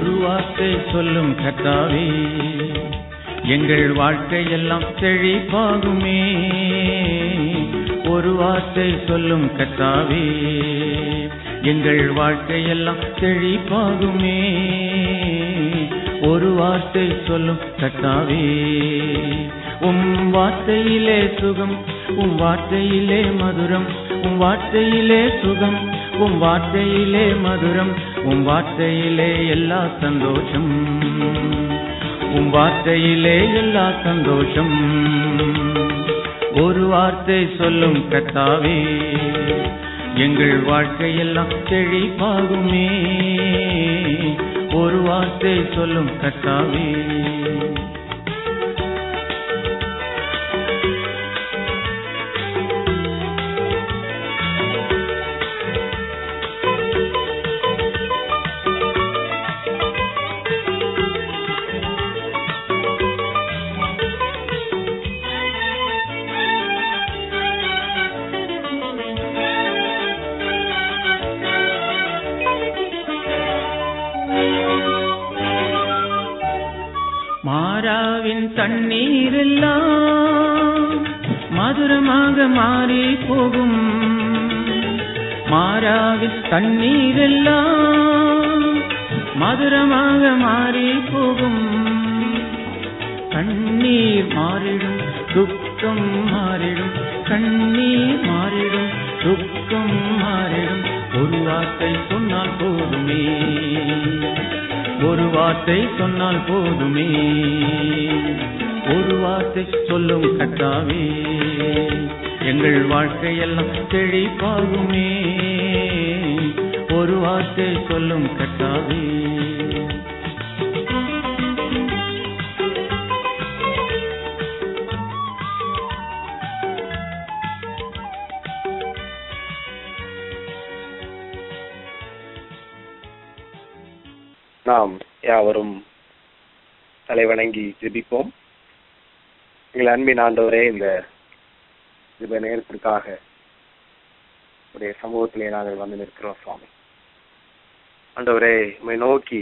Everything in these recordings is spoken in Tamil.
ஒரு வார்த்தை சொல்லும் கர்த்தாவே எங்கள் வாழ்க்கையெல்லாம் செழிப்பாகுமே ஒரு வார்த்தை சொல்லும் கர்த்தாவே எங்கள் வாழ்க்கையெல்லாம் செழிப்பாகுமே ஒரு வார்த்தை சொல்லும் கர்த்தாவே உம் வார்த்தையிலே சுகம் உம் வார்த்தையிலே மதுரம் உம் வார்த்தையிலே சுகம் உம் வார்த்தையிலே மதுரம் உம் வார்த்தையிலே எல்லா சந்தோஷம் உம் வார்த்தையிலே எல்லா சந்தோஷம் ஒரு வார்த்தை சொல்லும் கர்த்தாவே எங்கள் வாழ்க்கையெல்லாம் செழிப்பாகுமே ஒரு வார்த்தை சொல்லும் கர்த்தாவே மாறாவின் தண்ணீரெல்லாம் மதுரமாக மாறி போகும் மாறாவின் தண்ணீரெல்லாம் மதுரமாக மாறி போகும் கண்ணீர் மாறிடும் துக்கம் மாறிடும் கண்ணீர் மாறிடும் துக்கம் மாறிடும் ஒரு வார்த்தை சொன்னால் போதுமே ஒரு வார்த்தை சொன்னால் போதுமே ஒரு வார்த்தை சொல்லும் கட்டாவே எங்கள் வாழ்க்கையெல்லாம் செழிப்பாகுமே ஒரு வார்த்தை சொல்லும் கட்டாவே நாம் யாவரும் தலைவணங்கி ஜெபிப்போம் எங்கள் அன்பின் ஆண்டவரே இந்த ஜெப நேரத்திற்காக உடைய சமூகத்திலே நாங்கள் வந்து நிற்கிறோம் சுவாமி ஆண்டவரே உம்மை நோக்கி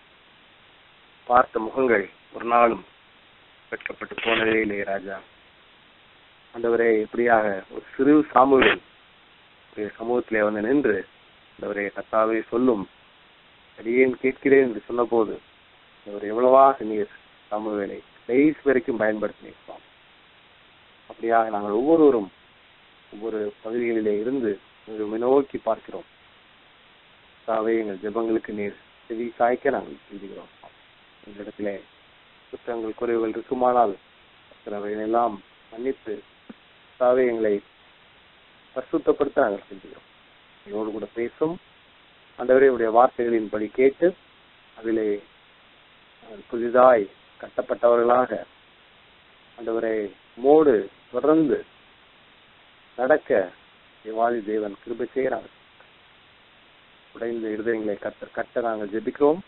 பார்த்த முகங்கள் ஒரு நாளும் வெட்கப்பட்டு போனதே இல்லை ராஜா ஆண்டவரே இப்படியாக ஒரு சிறு சாமுவேல் உடைய சமூகத்திலே வந்து நின்று ஆண்டவரே கத்தாவே சொல்லும் அடியேன் கேட்கிறேன் என்று சொன்னபோது அவர் எவ்வளவாக நீர் சமூகவேலை கடைசி வரைக்கும் பயன்படுத்தினீர் சுவாமி அப்படியாக நாங்கள் ஒவ்வொருவரும் ஒவ்வொரு பகுதிகளிலே இருந்து உங்களை நோக்கி பார்க்கிறோம் தாவே எங்கள் ஜெபங்களுக்கு நீர் செவி சாய்க்க நாங்கள் சிந்திக்கிறோம் எங்களிடத்திலே குற்றங்கள் குறைவுகள் இருக்குமானால் எல்லாம் மன்னித்து தாவே எங்களை பரிசுத்தப்படுத்த நாங்கள் செஞ்சுக்கிறோம் எங்களோடு கூட பேசும் ஆண்டவரே உடைய வார்த்தைகளின்படி கேட்டு அதிலே புதிதாய் கட்டப்பட்டவர்களாக ஆண்டவரை மோடு தொடர்ந்து நடக்க தேவாதி தேவன் கிருபை செய்கிறார் உடைந்த இருதயங்களை கட்ட கட்ட நாங்கள் ஜெபிக்கிறோம்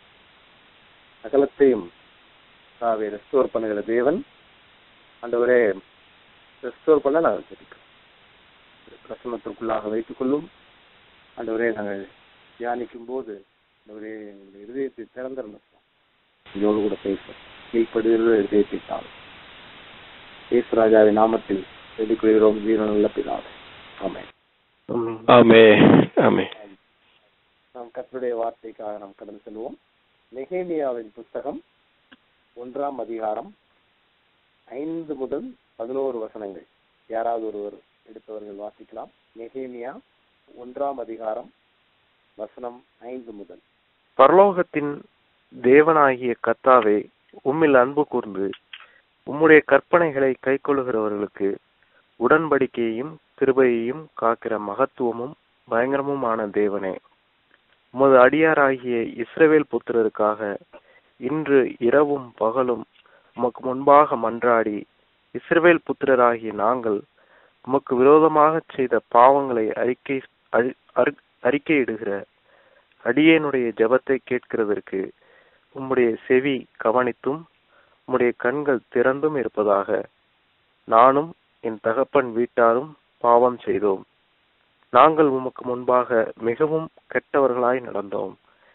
சகலத்தையும் தாவே ரெஸ்டோர் பண்ணுகிற தேவன் ஆண்டவரே ரெஸ்டோர் பண்ண நாங்கள் ஜெபிக்கிறோம் பிரசனத்திற்குள்ளாக வைத்துக் கொள்ளும் ஆண்டவரே நாங்கள் தியானிக்கும் போது ஆண்டவரே எங்களுடைய இருதயத்தை திறந்திருந்தோம் இதோடு கூட பேசும் கீழ்ப்படுகிற இதயத்தை தாழும் இயேசுராஜாவின் நாமத்தில் செடிக்கொள்கிறோம் ஜீவனுள்ள பிதாவே ஆமென் ஆமே ஆமே நாம் கர்த்தருடைய வார்த்தைக்காக நாம் கடந்து செல்வோம் நெகேமியாவின் புஸ்தகம் ஒன்றாம் அதிகாரம் ஐந்து முதல் பதினோரு வசனங்கள் யாராவது ஒருவர் எடுத்தவர்கள் வாசிக்கலாம் நெகேமியா ஒன்றாம் அதிகாரம் வசனம் ஐந்து முதல் பரலோகத்தின் தேவனாகிய கர்த்தாவே உம்மில் அன்பு கூர்ந்து உம்முடைய கற்பனைகளை கைக்கொள்ளுகிறவர்களுக்கு உடன்படிக்கையையும் கிருபையையும் காக்கிற மகத்துவமும் பயங்கரமுமான தேவனே உமது அடியாராகிய இஸ்ரவேல் புத்திரருக்காக இன்று இரவும் பகலும் உமக்கு முன்பாக மன்றாடி இஸ்ரவேல் புத்திரராகிய நாங்கள் உமக்கு விரோதமாக செய்த பாவங்களை அறிக்கை அறி- அறி- அறிக்கையிடுகிற அடியேனுடைய ஜெபத்தை கேட்கிறதற்கு உம்முடைய செவி கவனித்தும் உம்முடைய கண்கள் திறந்தும் இருப்பதாக நானும் என் தகப்பன் வீட்டாரும் பாவம் செய்தோம் நாங்கள் உமக்கு முன்பாக மிகவும் கெட்டவர்களாய் நடந்தோம்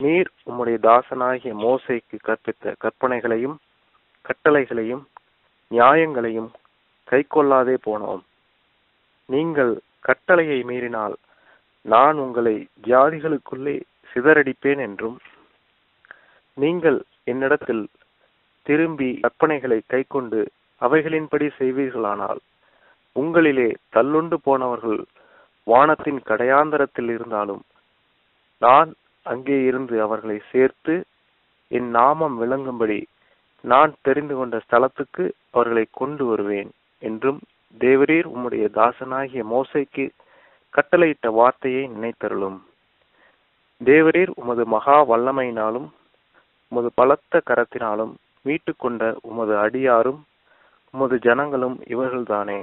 நீர் உம்முடைய தாசனாகிய மோசேக்கு கற்பித்த கற்பனைகளையும் கட்டளைகளையும் நியாயங்களையும் கைக்கொள்ளாதே போனோம் நீங்கள் கட்டளையை மீறினால் நான் உங்களை ஜாதிகளுக்குள்ளே சிதறடிப்பேன் என்றும் நீங்கள் என்னிடத்தில் திரும்பி கற்பனைகளை கைக்கொண்டு அவைகளின்படி செய்வீர்களானால் உங்களிலே தள்ளுண்டு போனவர்கள் வானத்தின் கடையாந்தரத்தில் இருந்தாலும் நான் அங்கே இருந்து அவர்களை சேர்த்து என் நாமம் விளங்கும்படி நான் தெரிந்து கொண்ட ஸ்தலத்துக்கு அவர்களை கொண்டு வருவேன் என்றும் தேவரீர் உம்முடைய தாசனாகிய மோசைக்கு கட்டளையிட்ட வார்த்தையை நினைத்தருளும் தேவரீர் உமது மகா வல்லமையினாலும் உமது பலத்த கரத்தினாலும் மீட்டு கொண்ட உமது அடியாரும் உமது ஜனங்களும் இவர்கள்தானே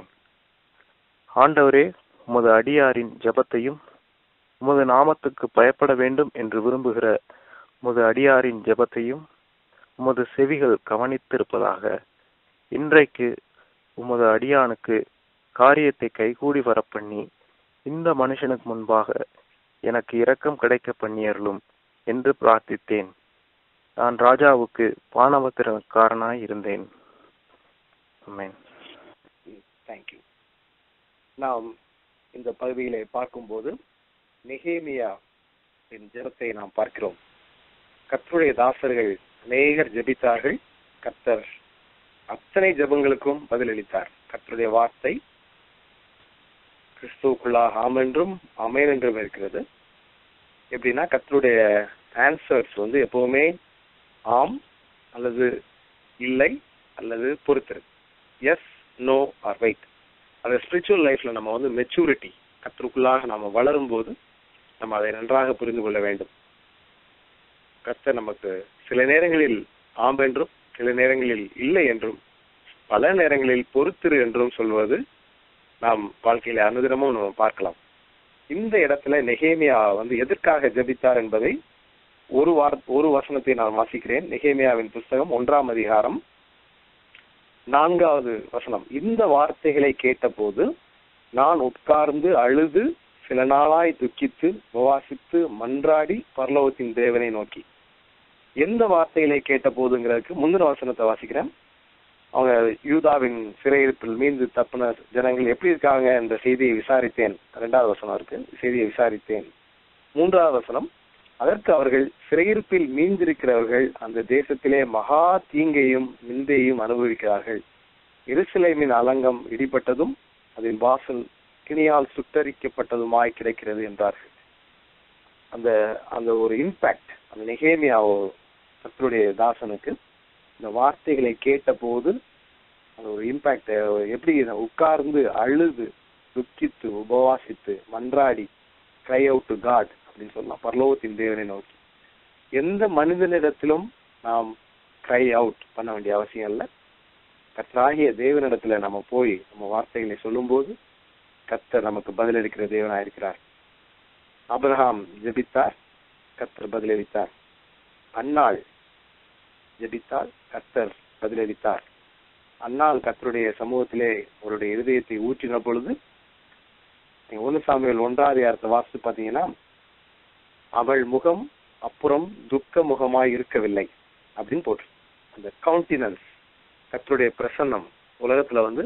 ஆண்டவரே உமது அடியாரின் ஜெபத்தையும் உமது நாமத்துக்கு பயப்பட வேண்டும் என்று விரும்புகிற உமது அடியாரின் ஜெபத்தையும் உமது செவிகள் கவனித்திருப்பதாக இன்றைக்கு உமது அடியானுக்கு காரியத்தை கைகூடி வரப்பண்ணி இந்த மனுஷனுக்கு முன்பாக எனக்கு இரக்கம் கிடைக்க பண்ணியருளும் என்று பிரார்த்தித்தேன் நான் ராஜாவுக்கு பானபத்திரக்காரனாய் இருந்தேன் ஆமென் தேங்க்யூ நாம் இந்த பகுதியிலே பார்க்கும்போது நெகேமியா என் ஜெபத்தை நாம் பார்க்கிறோம் கர்த்தருடைய தாசர்கள் அநேகர் ஜெபித்தார்கள் கர்த்தர் அத்தனை ஜெபங்களுக்கும் பதிலளித்தார் கர்த்தருடைய வார்த்தை கிறிஸ்துவுக்குள்ளாக ஆம் என்றும் அமேன் என்றும் இருக்கிறது எப்படின்னா கர்த்தருடைய ஆன்சர்ஸ் வந்து எப்பவுமே ஆம் அல்லது இல்லை அல்லது பொறுத்திரு எஸ் நோ ஆர் ரைட் அந்த ஸ்பிரிச்சுவல் லைஃப்ல நம்ம வந்து மெச்சூரிட்டி கர்த்தருக்குள்ளாக நாம வளரும் போது நம்ம அதை நன்றாக புரிந்து கொள்ள வேண்டும் கர்த்தர் நமக்கு சில நேரங்களில் ஆம் என்றும் சில நேரங்களில் இல்லை என்றும் பல நேரங்களில் பொறுத்திரு என்றும் சொல்வது நாம் வாழ்க்கையில அனுதினமும் நம்ம பார்க்கலாம் இந்த இடத்துல நெகேமியா வந்து எதற்காக ஜெபித்தார் என்பதை ஒரு வார ஒரு வசனத்தை நான் வாசிக்கிறேன் நெகேமியாவின் புஸ்தகம் ஒன்றாம் அதிகாரம் நான்காவது வசனம் இந்த வார்த்தைகளை கேட்டபோது நான் உட்கார்ந்து அழுது சில நாளாய் துக்கித்து உபவாசித்து மன்றாடி பரலோகத்தின் தேவனை நோக்கி எந்த வார்த்தைகளை கேட்ட போதுங்கிறதுக்கு முந்தின வசனத்தை வாசிக்கிறேன் அவங்க யூதாவின் சிறையிருப்பில் மீண்டு தப்பின ஜனங்கள் எப்படி இருக்காங்க என்ற செய்தியை விசாரித்தேன் ரெண்டாவது வசனம் இருக்கு செய்தியை விசாரித்தேன் மூன்றாவது வசனம் அதற்கு அவர்கள் சிறையிருப்பில் மீந்திருக்கிறவர்கள் அந்த தேசத்திலே மகா தீங்கையும் நிந்தையும் அனுபவிக்கிறார்கள் எருசலேமின் அலங்கம் இடிபட்டதும் அதன் வாசல் கிணியால் சுட்டரிக்கப்பட்டதுமாய் கிடைக்கிறது என்றார்கள் அந்த அந்த ஒரு இம்பாக்ட் அந்த நெகேமியாவோ கர்த்தருடைய தாசனுக்கு இந்த வார்த்தைகளை கேட்டபோது அந்த ஒரு இம்பாக்ட் எப்படி உட்கார்ந்து அழுது துக்கித்து உபவாசித்து மன்றாடி கிரை அவுட் டு காட் அப்படின்னு சொல்லலாம் பரலோகத்தின் தேவனை நோக்கி எந்த மனிதனிடத்திலும் நாம் கிரை அவுட் பண்ண வேண்டிய அவசியம் இல்லை கர்த்தராகிய தேவனிடத்துல நம்ம போய் நம்ம வார்த்தைகளை சொல்லும்போது கர்த்தர் நமக்கு பதிலளிக்கிற தேவனாக இருக்கிறார் அபிரகாம் ஜெபித்தார் கர்த்தர் பதிலளித்தார் அன்னாள் ஜெபித்தால் கர்த்தர் பதிலளித்தார் அன்னாள் கர்த்தருடைய சமூகத்திலே அவருடைய இருதயத்தை ஊற்றின பொழுது நீங்க ஒன்னு சாமியல் ஒன்றாவது அர்த்த வாசித்து பாத்தீங்கன்னா அவள் முகம் அப்புறம் துக்க முகமாய் இருக்கவில்லை அப்படின்னு போட்டு அந்த கவுண்டினன்ஸ் கர்த்தருடைய பிரசன்னம் உலகத்துல வந்து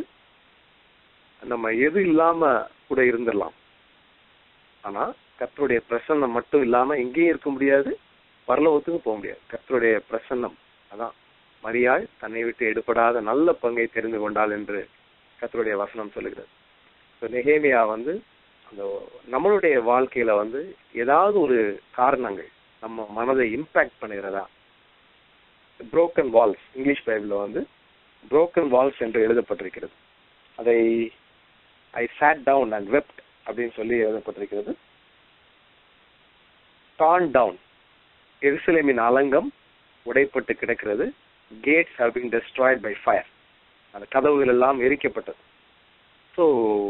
நம்ம எது இல்லாம கூட இருந்துடலாம் ஆனா கர்த்தருடைய பிரசன்னம் மட்டும் இல்லாம எங்கேயும் இருக்க முடியாது பரலோகத்துக்கு போக முடியாது கர்த்தருடைய பிரசன்னம் அதான் மரியாள் தன்னை விட்டு எடுபடாத நல்ல பங்கை தெரிந்து கொண்டாள் என்று கர்த்தருடைய வசனம் சொல்லுகிறது So, நெகேமியா வந்து அந்த நம்மளுடைய வாழ்க்கையில வந்து ஏதாவது ஒரு காரணங்கள் நம்ம மனதை இம்பாக்ட் பண்ணுகிறதா broken வால்ஸ் இங்கிலீஷ் பைபிள்ல வந்து broken வால்ஸ் என்று எழுதப்பட்டிருக்கிறது அதை I sat down and wept அப்படின்னு சொல்லி எழுதப்பட்டிருக்கிறது டான் டவுன் எருசலேமின் அலங்கம் உடைப்பட்டு கிடக்கிறது gates have been destroyed by fire அந்த கதவுகள் எல்லாம் எரிக்கப்பட்டது ஸோ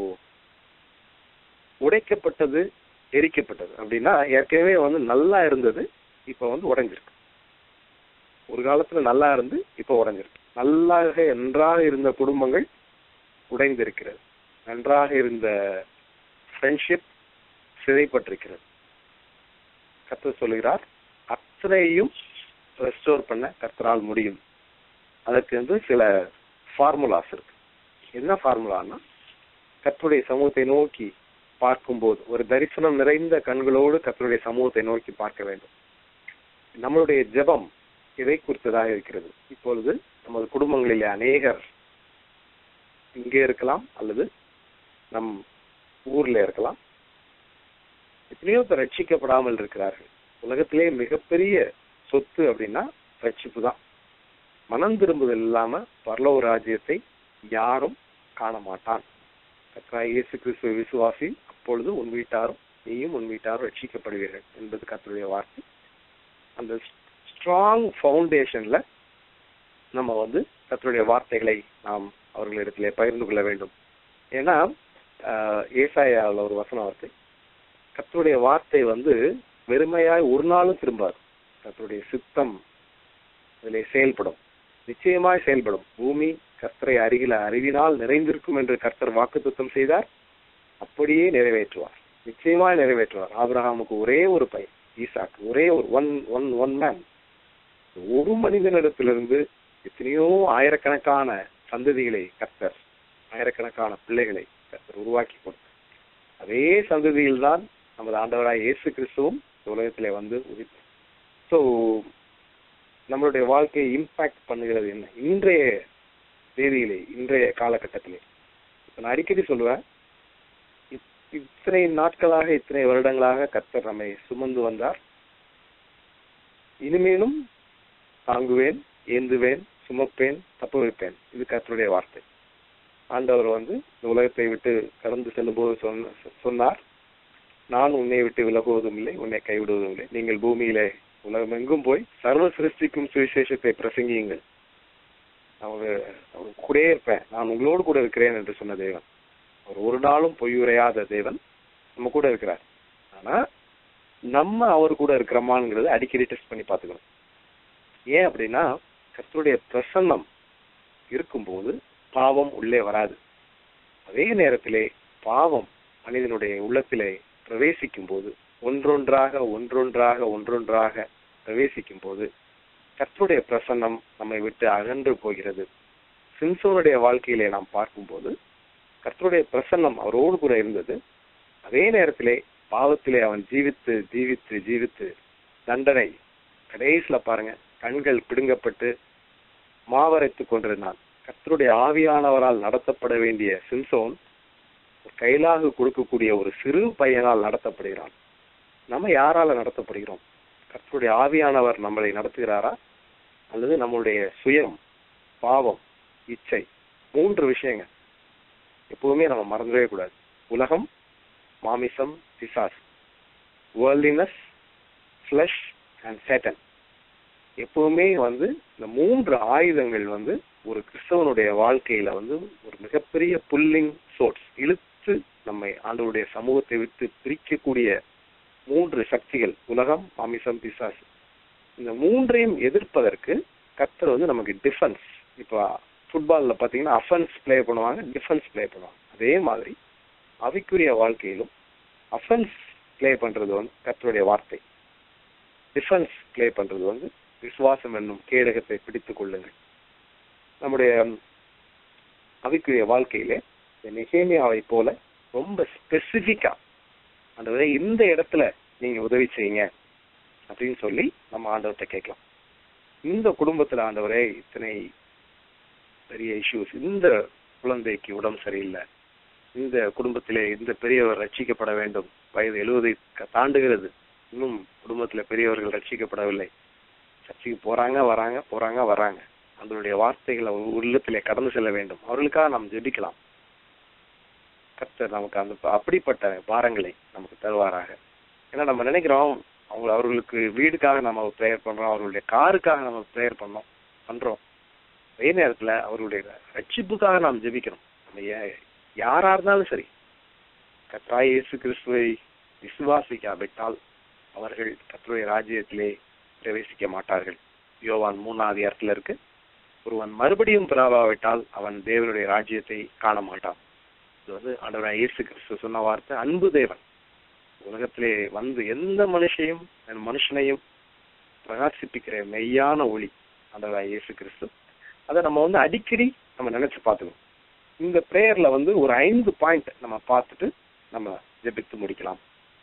உடைக்கப்பட்டது எரிக்கப்பட்டது அப்படின்னா ஏற்கனவே வந்து நல்லா இருந்தது இப்ப வந்து உடைஞ்சிருக்கு ஒரு காலத்துல நல்லா இருந்து இப்ப உடைஞ்சிருக்கு நல்லாக நன்றாக இருந்த குடும்பங்கள் உடைந்திருக்கிறது நன்றாக இருந்த ஃப்ரெண்ட்ஷிப் சிதைப்பட்டிருக்கிறது கர்த்தர் சொல்லுகிறார் அத்தனையும் ரெஸ்டோர் பண்ண கர்த்தரால் முடியும் அதற்கு வந்து சில ஃபார்முலாஸ் இருக்கு என்ன ஃபார்முலான்னா கர்த்தருடைய சமூகத்தை நோக்கி பார்க்கும்போது ஒரு தரிசனம் நிறைந்த கண்களோடு கர்த்தருடைய சமூகத்தை நோக்கி பார்க்க வேண்டும் நம்மளுடைய ஜெபம் இதை குறித்ததாக இருக்கிறது இப்பொழுது நமது குடும்பங்களிலே அநேகர் இங்கே இருக்கலாம் அல்லது நம் ஊர்ல இருக்கலாம் எத்தனையோ பேர் ரட்சிக்கப்படாமல் இருக்கிறார்கள் உலகத்திலே மிகப்பெரிய சொத்து அப்படின்னா ரட்சிப்பு தான் மனம் திரும்புதல் இல்லாம பரலோக ராஜ்யத்தை யாரும் காண மாட்டான் கர்த்தராகிய இயேசு கிறிஸ்துவ விசுவாசி அப்பொழுது உன் வீட்டாரும் நீயும் உன் வீட்டாரும் ரட்சிக்கப்படுவீர்கள் என்பது கர்த்தருடைய வார்த்தை அந்த ஸ்ட்ராங் ஃபவுண்டேஷன்ல நம்ம வந்து கர்த்தருடைய வார்த்தைகளை நாம் அவர்களிடத்திலே பகிர்ந்து கொள்ள வேண்டும் ஏன்னா ஆஹ், ஏசாயாவுல ஒரு வசனம் வார்த்தை கர்த்தருடைய வார்த்தை வந்து வெறுமையாய் ஒரு நாளும் திரும்பாது கர்த்தருடைய சித்தம் அதிலே செயல்படும் நிச்சயமாய் செயல்படும் பூமி கர்த்தரை அருகில அறிவினால் நிறைந்திருக்கும் என்று கர்த்தர் வாக்குத்தத்தம் செய்தார் அப்படியே நிறைவேற்றுவார் நிச்சயமாய் நிறைவேற்றுவார் ஆபிரகாமுக்கு ஒரே ஒரு பையன் ஈசாக்கு ஒரே ஒரு ஒன் ஒன் ஒன் மேன் ஒரு மனிதனிடத்திலிருந்து எத்தனையோ ஆயிரக்கணக்கான சந்ததிகளை கர்த்தர் ஆயிரக்கணக்கான பிள்ளைகளை கர்த்தர் உருவாக்கி கொடுத்தார் அதே சந்ததியில் தான் நமது ஆண்டவராய் இயேசு கிறிஸ்துவும் இந்த உலகத்திலே வந்து உதித்தார் ஸோ நம்மளுடைய வாழ்க்கையை இம்பாக்ட் பண்ணுகிறது என்ன இன்றைய தேதியிலே இன்றைய காலகட்டத்திலே இப்ப நான் அடிக்கடி சொல்லுவேன் இத்- இத்தனை நாட்களாக இத்தனை வருடங்களாக கர்த்தர் நம்மை சுமந்து வந்தார் இனிமேலும் தாங்குவேன் ஏந்துவேன் சுமப்பேன் தப்பு வைப்பேன் இது கர்த்தருடைய வார்த்தை ஆண்டவர் வந்து இந்த உலகத்தை விட்டு கடந்து செல்லும் போது சொன்ன சொன்னார் நான் உன்னை விட்டு விலகுவதும் இல்லை உன்னை கைவிடுவதும் இல்லை நீங்கள் பூமியிலே உலகமெங்கும் போய் சர்வ சிருஷ்டிக்கும் சுவிசேஷத்தை பிரசங்கியுங்கள் அவர் அவர் கூடயே இருப்பேன் நான் உங்களோடு கூட இருக்கிறேன் என்று சொன்ன தேவன் அவர் ஒரு நாளும் பொய்யுரையாத தேவன் நம்ம கூட இருக்கிறார் ஆனா நம்ம அவர் கூட இருக்கிறோமாங்கிறது அடிக்கடி டெஸ்ட் பண்ணி பார்த்துக்கணும் ஏன் அப்படின்னா கர்த்தருடைய பிரசன்னம் இருக்கும்போது பாவம் உள்ளே வராது அதே நேரத்திலே பாவம் மனிதனுடைய உள்ளத்திலே பிரவேசிக்கும் போது ஒன்றொன்றாக ஒன்றொன்றாக ஒன்றொன்றாக பிரவேசிக்கும் போது கர்த்தருடைய பிரசன்னம் நம்மை விட்டு அகன்று போகிறது சிம்சோனுடைய வாழ்க்கையிலே நாம் பார்க்கும்போது கர்த்தருடைய பிரசன்னம் அவரோடு கூட இருந்தது அதே நேரத்திலே பாவத்திலே அவன் ஜீவித்து ஜீவித்து ஜீவித்து தண்டனை கடைசியில பாருங்க கண்கள் பிடுங்கப்பட்டு மாவரைத்துக் கொண்டிருந்தான் கர்த்தருடைய ஆவியானவரால் நடத்தப்பட வேண்டிய சிம்சோன் ஒரு கைலாக கொடுக்கக்கூடிய ஒரு சிறு பையனால் நடத்தப்படுகிறான் நம்ம யாரால நடத்தப்படுகிறோம் கர்த்தருடைய ஆவியானவர் நம்மளை நடத்துகிறாரா அல்லது நம்மளுடைய சுயம் பாவம் இச்சை மூன்று விஷயங்கள் எப்பவுமே நம்ம மறந்துடவே கூடாது உலகம் மாமிசம் பிசாஸ் வேர்ல்டினஸ் ஃபிளஷ் அண்ட் சேட்டன் எப்பவுமே வந்து இந்த மூன்று ஆயுதங்கள் வந்து ஒரு கிறிஸ்தவனுடைய வாழ்க்கையில வந்து ஒரு மிகப்பெரிய புல்லிங் சோர்ஸ் இழுத்து நம்மை ஆண்டவருடைய சமூகத்தை விட்டு பிரிக்கக்கூடிய மூன்று சக்திகள் உலகம் மாமிசம் பிசாஸ் இந்த மூன்றையும் எதிர்ப்பதற்கு கர்த்தர் வந்து நமக்கு டிஃபென்ஸ் இப்போ ஃபுட்பால்ல பாத்தீங்கன்னா அஃபென்ஸ் ப்ளே பண்ணுவாங்க டிஃபென்ஸ் ப்ளே பண்ணுவாங்க அதே மாதிரி அவைக்குரிய வாழ்க்கையிலும் அஃபென்ஸ் ப்ளே பண்றது வந்து கர்த்தருடைய வார்த்தை டிஃபென்ஸ் ப்ளே பண்றது வந்து விசுவாசம் என்னும் கேடகத்தை பிடித்துக் கொள்ளுங்கள் நம்முடைய அவைக்குரிய வாழ்க்கையிலே இந்த நெகேமியாவை போல ரொம்ப ஸ்பெசிபிக்கா ஆண்டவரே இந்த இடத்துல நீங்க உதவி செய்யுங்க அப்படின்னு சொல்லி நம்ம ஆண்டவர்கிட்ட கேட்கலாம் இந்த குடும்பத்துல ஆண்டவரே இத்தனை பெரிய இஷ்யூஸ் இந்த குழந்தைக்கு உடம்பு சரியில்லை இந்த குடும்பத்திலே இந்த பெரியவர் ரட்சிக்கப்பட வேண்டும் வயது எழுபதை தாண்டுகிறது இன்னும் குடும்பத்துல பெரியவர்கள் ரட்சிக்கப்படவில்லை சர்ச்சைக்கு போறாங்க வராங்க போறாங்க வராங்க அதனுடைய வார்த்தைகள் அவர் உள்ளத்திலே கடந்து செல்ல வேண்டும் அவர்களுக்காக நாம் ஜெபிக்கலாம் கர்த்தர் நமக்கு அந்த அப்படிப்பட்ட பாரங்களை நமக்கு தருவாராக ஏன்னா நம்ம நினைக்கிறோம் அவங்க அவர்களுக்கு வீடுக்காக நம்ம ப்ரேயர் பண்றோம் அவர்களுடைய காருக்காக நம்ம ப்ரேயர் பண்ணோம் பண்றோம் அதே நேரத்துல அவர்களுடைய ரட்சிப்புக்காக நாம் ஜெபிக்கிறோம் நம்ம யா- யாரா இருந்தாலும் சரி கர்த்தராய் இயேசு கிறிஸ்துவை விசுவாசிக்காவிட்டால் அவர்கள் கர்த்தருடைய ராஜ்யத்திலே பிரவேசிக்க மாட்டார்கள் யோவான் மூணாவது இடத்துல இருக்கு ஒருவன் மறுபடியும் பிறவாவிட்டால் அவன் தேவனுடைய ராஜ்யத்தை காண மாட்டான் இது வந்து ஆண்டவராய் இயேசு கிறிஸ்து சொன்ன வார்த்தை அன்பு தேவன் உலகத்திலே வந்து எந்த மனுஷையும் மனுஷனையும் பிரகாசிப்பிக்கிற மெய்யான ஒளி ஆண்டவராக இயேசு கிறிஸ்து அதை நம்ம வந்து அடிக்கடி நம்ம நினைச்சு பார்த்துக்கணும் இந்த பிரேயர்ல வந்து ஒரு ஐந்து பாயிண்ட் நம்ம பார்த்துட்டு நம்ம ஜெபித்து முடிக்கலாம்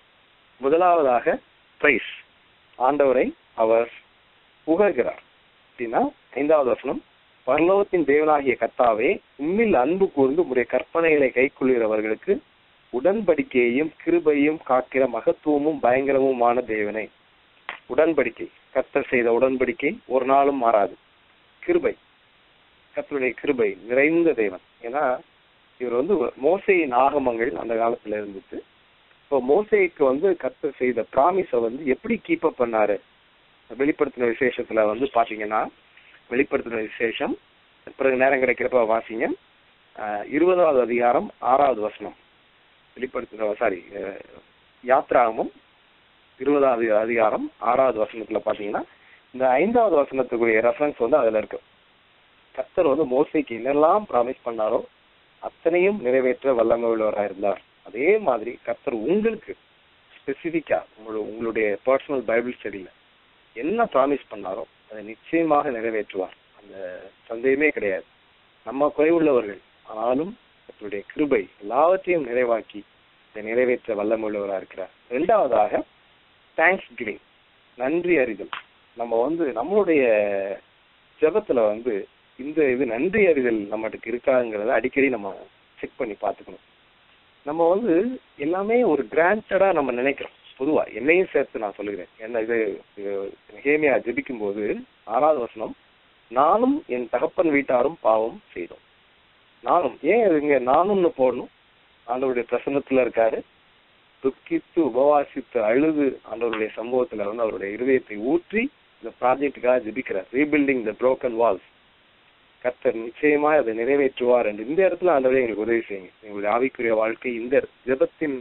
முதலாவதாக பிரைஸ் ஆண்டவரை அவர் புகழ்கிறார் அப்படின்னா ஐந்தாவது வசனம் பரலோகத்தின் தேவனாகிய கர்த்தாவே உம்மில் அன்பு கூர்ந்து உடைய கற்பனைகளை கைக்கொள்கிறவர்களுக்கு உடன்படிக்கையையும் கிருபையும் காக்கிற மகத்துவமும் பயங்கரமுமான தேவனே உடன்படிக்கை கர்த்தர் செய்த உடன்படிக்கை ஒரு நாளும் மாறாது கிருபை கர்த்தருடைய கிருபை நிறைந்த தேவன் ஏன்னா இவர் வந்து மோசையின் ஆகமங்கள் அந்த காலத்துல இருந்துச்சு இப்போ மோசைக்கு வந்து கர்த்தர் செய்த ப்ராமிஸை வந்து எப்படி கீப் அப் பண்ணாரு வெளிப்படுத்தின விசேஷத்துல வந்து பாத்தீங்கன்னா வெளிப்படுத்தின விசேஷம் பிறகு நேரம் கிடைக்கிறப்ப வாசிங்க ஆஹ் இருபதாவது அதிகாரம் ஆறாவது வசனம் வெளிப்படுத்தின சாரி யாத்ராகமும் இருபதாவது அதிகாரம் ஆறாவது வசனத்துல பாத்தீங்கன்னா இந்த ஐந்தாவது வசனத்துக்குரிய ரெஃபரன்ஸ் வந்து அதுல இருக்கு கர்த்தர் வந்து மோசைக்கு என்னெல்லாம் ப்ராமிஸ் பண்ணாரோ அத்தனையும் நிறைவேற்ற வல்லமை உள்ளவராக இருந்தார் அதே மாதிரி கர்த்தர் உங்களுக்கு ஸ்பெசிபிக்கா உங்களோட உங்களுடைய பர்சனல் பைபிள் ஸ்டடியில என்ன ப்ராமிஸ் பண்ணாரோ அதை நிச்சயமாக நிறைவேற்றுவார் அந்த சந்தேகமே கிடையாது நம்ம குறைவுள்ளவர்கள் ஆனாலும் கர்த்தருடைய கிருபை எல்லாவற்றையும் நிறைவாக்கி இதை நிறைவேற்ற வல்லமை உள்ளவராக இருக்கிறார் இரண்டாவதாக தேங்க்ஸ் கிவிங் நன்றி அறிதல் நம்ம வந்து நம்மளுடைய ஜெபத்துல வந்து இந்த இது நன்றி அறிதல் நம்மளுக்கு இருக்காங்கிறத அடிக்கடி நம்ம செக் பண்ணி பார்த்துக்கணும் நம்ம வந்து எல்லாமே ஒரு கிராண்டடா நம்ம நினைக்கிறோம் பொதுவா என்னையும் சேர்த்து நான் சொல்லுகிறேன் என்ன இது ஹேமியா ஜெபிக்கும் போது ஆறாவது வசனம் நானும் என் தகப்பன் வீட்டாரும் பாவம் செய்தோம் நானும் ஏன் இங்க நானும்னு போடணும் ஆண்டவருடைய பிரசன்னத்துல இருக்காரு துக்கித்து உபவாசித்து அழுது ஆண்டவருடைய சம்பவத்துல வந்து அவருடைய இருதயத்தை ஊற்றி இந்த ப்ராஜெக்டுக்காக ஜெபிக்கிறார் ரீபில்டிங் த broken வால்ஸ் கர்த்தர் நிச்சயமா அதை நிறைவேற்றுவார் என்று இந்த இடத்துல ஆண்டவரே எங்களுக்கு உதவி செய்யுங்க எங்களுடைய ஆவிக்குரிய வாழ்க்கை இந்த ஜெபத்தின்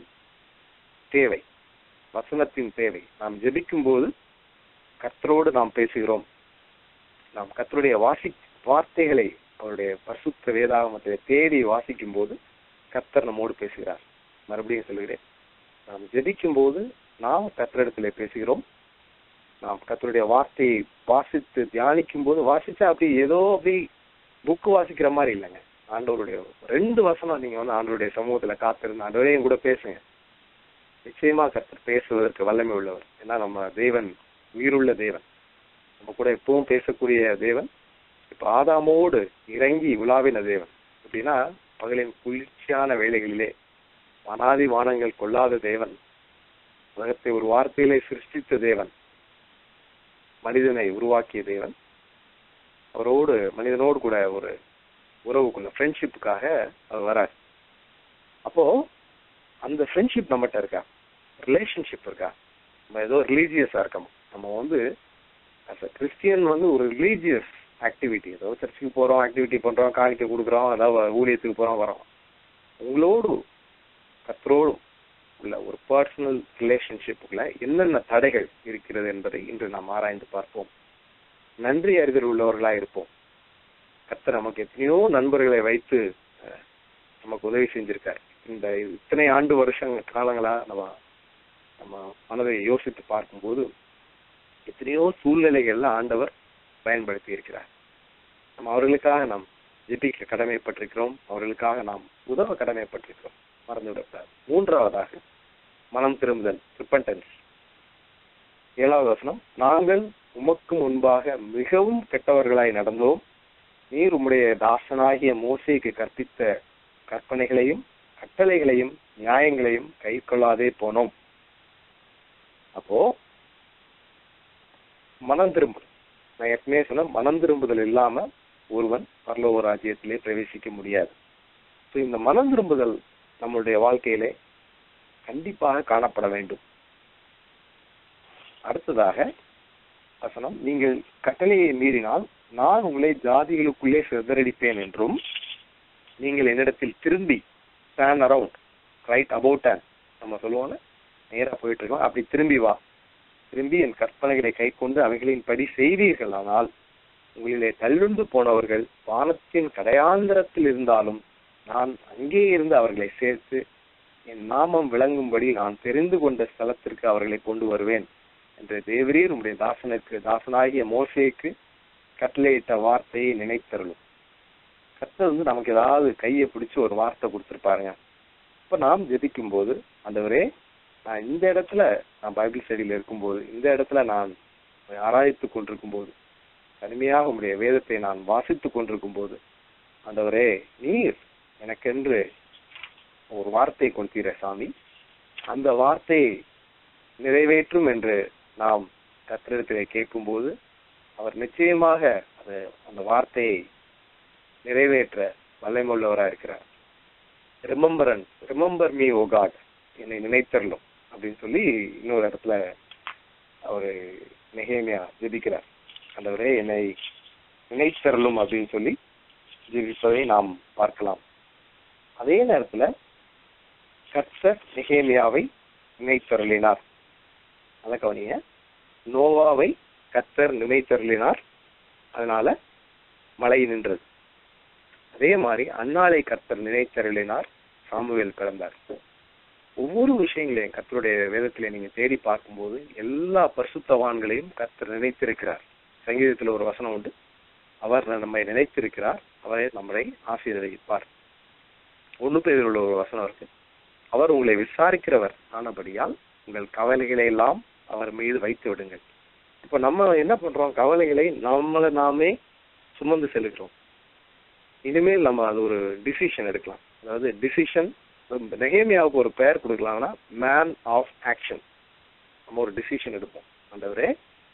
தேவை வசனத்தின் தேவை நாம் ஜெபிக்கும் போது கர்த்தரோடு நாம் பேசுகிறோம் நாம் கர்த்தருடைய வாசி வார்த்தைகளை அவருடைய பரிசுத்த வேதாகமத்தை தேடி வாசிக்கும் போது கர்த்தர் நம்மோடு பேசுகிறார் மறுபடியும் சொல்கிறேன் நாம் ஜெபிக்கும் போது நாம் கர்த்தரிடத்திலே பேசுகிறோம் நாம் கர்த்தருடைய வார்த்தையை வாசித்து தியானிக்கும் போது வாசிச்சா அப்படி ஏதோ அப்படி புக்கு வாசிக்கிற மாதிரி இல்லைங்க ஆண்டவருடைய ரெண்டு வசனம் நீங்க வந்து ஆண்டவருடைய சமூகத்துல காத்திருந்து ஆண்டவரே என் கூட பேசுங்க நிச்சயமா கர்த்தர் பேசுவதற்கு வல்லமை உள்ளவர் ஏன்னா நம்ம தேவன் உயிருள்ள தேவன் நம்ம கூட எப்பவும் பேசக்கூடிய தேவன் இப்ப ஆதாமோடு இறங்கி உலாவின தேவன் அப்படின்னா பகலின் குளிர்ச்சியான வேலைகளிலே அனாதி வானங்கள் கொள்ளாத தேவன் உலகத்தை ஒரு வார்த்தையிலே சிருஷ்டித்த தேவன் மனிதனை உருவாக்கிய தேவன் அவரோடு மனிதனோடு கூட ஒரு உறவுக்குள்ள ஃப்ரெண்ட்ஷிப்புக்காக அவர் வரார் அப்போ அந்த ஃப்ரெண்ட்ஷிப் நம்மகிட்ட இருக்கா ரிலேஷன்ஷிப் இருக்கா நம்ம ஏதோ ரிலீஜியஸா இருக்கோம் நம்ம வந்து அஸ் அ கிறிஸ்டியன் வந்து ஒரு ரிலீஜியஸ் ஆக்டிவிட்டி ஏதோ சர்ச்சுக்கு போறோம் ஆக்டிவிட்டி பண்றோம் காணிக்க கொடுக்குறோம் ஏதாவது ஊழியத்துக்கு போறோம் வரோம் உங்களோடு கத்தரோடு உள்ள ஒரு பர்சனல் ரிலேஷன்ஷிப்புக்குள்ள என்னென்ன தடைகள் இருக்கிறது என்பதை இன்று நாம் ஆராய்ந்து பார்ப்போம் நன்றி அறிதல் உள்ளவர்களா இருப்போம் கர்த்தர் நமக்கு எத்தனையோ நண்பர்களை வைத்து அஹ், நமக்கு உதவி செஞ்சிருக்காரு இந்த இத்தனை ஆண்டு வருஷங்க காலங்களா நம்ம நம்ம மனதை யோசித்து பார்க்கும்போது எத்தனையோ சூழ்நிலைகள்ல ஆண்டவர் பயன்படுத்தி இருக்கிறார் நம்ம அவர்களுக்காக நாம் ஜெபிக்க கடமைப்பட்டிருக்கிறோம் அவர்களுக்காக நாம் உதவ கடமைப்பட்டிருக்கிறோம் மறந்துவிடக்கூடாது மூன்றாவதாக மனம் திரும்புதல் ரிப்பன்டன்ஸ் ஏழாவது வசனம் நாங்கள் உமக்கு முன்பாக மிகவும் கெட்டவர்களாய் நடந்தோம் நீர் உம்முடைய தாசனாகிய மோசேக்கு கற்பித்த கற்பனைகளையும் கட்டளைகளையும் நியாயங்களையும் கை கொள்ளாதே போனோம் அப்போ மனம் திரும்புதல் நான் ஏற்கனவே சொன்ன மனம் திரும்புதல் இல்லாம ஒருவன் பரலோக ராஜ்யத்திலே பிரவேசிக்க முடியாது So, இந்த மனம் திரும்புதல் நம்மளுடைய வாழ்க்கையிலே கண்டிப்பாக காணப்பட வேண்டும் அடுத்ததாக வசனம் நீங்கள் கட்டளையை மீறினால் நான் உங்களை ஜாதிகளுக்குள்ளே சிதறடிப்பேன் என்றும் நீங்கள் என்னிடத்தில் திரும்பி ஸ்டாண்ட் அரவுண்ட் ரைட் அபவுட் நம்ம சொல்லுவோம்ல நேரா போயிட்டு இருக்கோம் அப்படி திரும்பி வா திரும்பி என் கற்பனைகளை கை கொண்டு அவைகளின் படி செய்வீர்கள் ஆனால் உங்களிலே தள்ளுண்டு போனவர்கள் வானத்தின் கடையாந்திரத்தில் இருந்தாலும் நான் அங்கே இருந்து அவர்களை சேர்த்து என் நாமம் விளங்கும்படி நான் தெரிந்து கொண்ட ஸ்தலத்திற்கு அவர்களை கொண்டு வருவேன் என்று தேவரீர் உம்முடைய தாசனுக்கு தாசனாகிய மோசேக்கு கட்டளையிட்ட வார்த்தையை நினைத்தருளும் கர்த்தர் வந்து நமக்கு ஏதாவது கையை பிடிச்சு ஒரு வார்த்தை கொடுத்துருப்பாருங்க இப்ப நாம் ஜெபிக்கும் போது ஆண்டவரே நான் இந்த இடத்துல நான் பைபிள் ஸ்டடியில இருக்கும்போது இந்த இடத்துல நான் ஆராய்த்து கொண்டிருக்கும் போது கடுமையாக உம்முடைய வேதத்தை நான் வாசித்துக் கொண்டிருக்கும் போது ஆண்டவரே நீர் எனக்கென்று ஒரு வார்த்தை கொடுத்தீர சாமி அந்த வார்த்தையை நிறைவேற்றும் என்று நாம் கத்திரத்திலே கேட்கும்போது அவர் நிச்சயமாக அது அந்த வார்த்தையை நிறைவேற்ற வல்லமுள்ளவரா இருக்கிறார் remember remember me O God என்னை நினைத்தரலும் அப்படின்னு சொல்லி இன்னொரு இடத்துல அவரு நெகேமியா ஜெபிக்கிறார் ஆண்டவரே என்னை நினைத்தரலும் அப்படின்னு சொல்லி ஜெபிப்பதை நாம் பார்க்கலாம் அதே நேரத்துல கர்த்தர் நெகேமியாவை நினைத்தருளினார் அத கவனிங்க நோவாவை கர்த்தர் நினைத்தருளினார் அதனால மழை நின்றது அதே மாதிரி அன்னாளை கர்த்தர் நினைத்தருளினார் சாமுவேல் பிறந்தார் ஒவ்வொரு விஷயங்களையும் கர்த்தருடைய வேதத்திலே நீங்க தேடி பார்க்கும்போது எல்லா பரிசுத்தவான்களையும் கர்த்தர் நினைத்திருக்கிறார் சங்கீதத்துல ஒரு வசனம் உண்டு அவர் நம்மை நினைத்திருக்கிறார் அவரை நம்மை ஆசீர்வதிப்பார் ஒண்ணு பேரில் உள்ள ஒரு வசனம் இருக்கு அவர் உங்களை விசாரிக்கிறவர் ஆனபடியால் உங்கள் கவலைகளை எல்லாம் அவர் மீது வைத்து விடுங்கள் இப்ப நம்ம என்ன பண்றோம் கவலைகளை நம்மளை நாமே சுமந்து செலுக்கிறோம் இனிமேல் நம்ம அது ஒரு டிசிஷன் எடுக்கலாம் அதாவது டிசிஷன் நெகேமியாவுக்கு ஒரு பெயர் கொடுக்கலாம்னா மேன் ஆஃப் ஆக்ஷன் நம்ம ஒரு டிசிஷன் எடுப்போம் ஆண்டவரே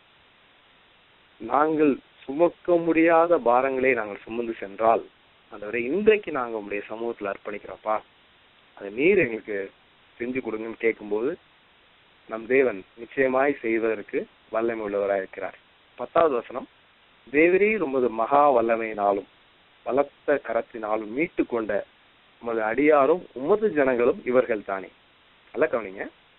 நாங்கள் சுமக்க முடியாத பாரங்களை நாங்கள் சுமந்து சென்றால் ஆண்டவரே இன்றைக்கு நாங்க உங்களுடைய சமூகத்துல அர்ப்பணிக்கிறோம்ப்பா அதை நீர் எங்களுக்கு செஞ்சு கொடுங்கன்னு கேட்கும்போது நம் தேவன் நிச்சயமாய் செய்வதற்கு வல்லமை உள்ளவராய் இருக்கிறார் பத்தாவது வசனம் தேவரீர் உமது மகா வல்லமையினாலும் பலத்த கரத்தினாலும் மீட்டு கொண்ட உமது அடியாரும் உமது ஜனங்களும் இவர்கள் தானே நல்ல கவனிங்க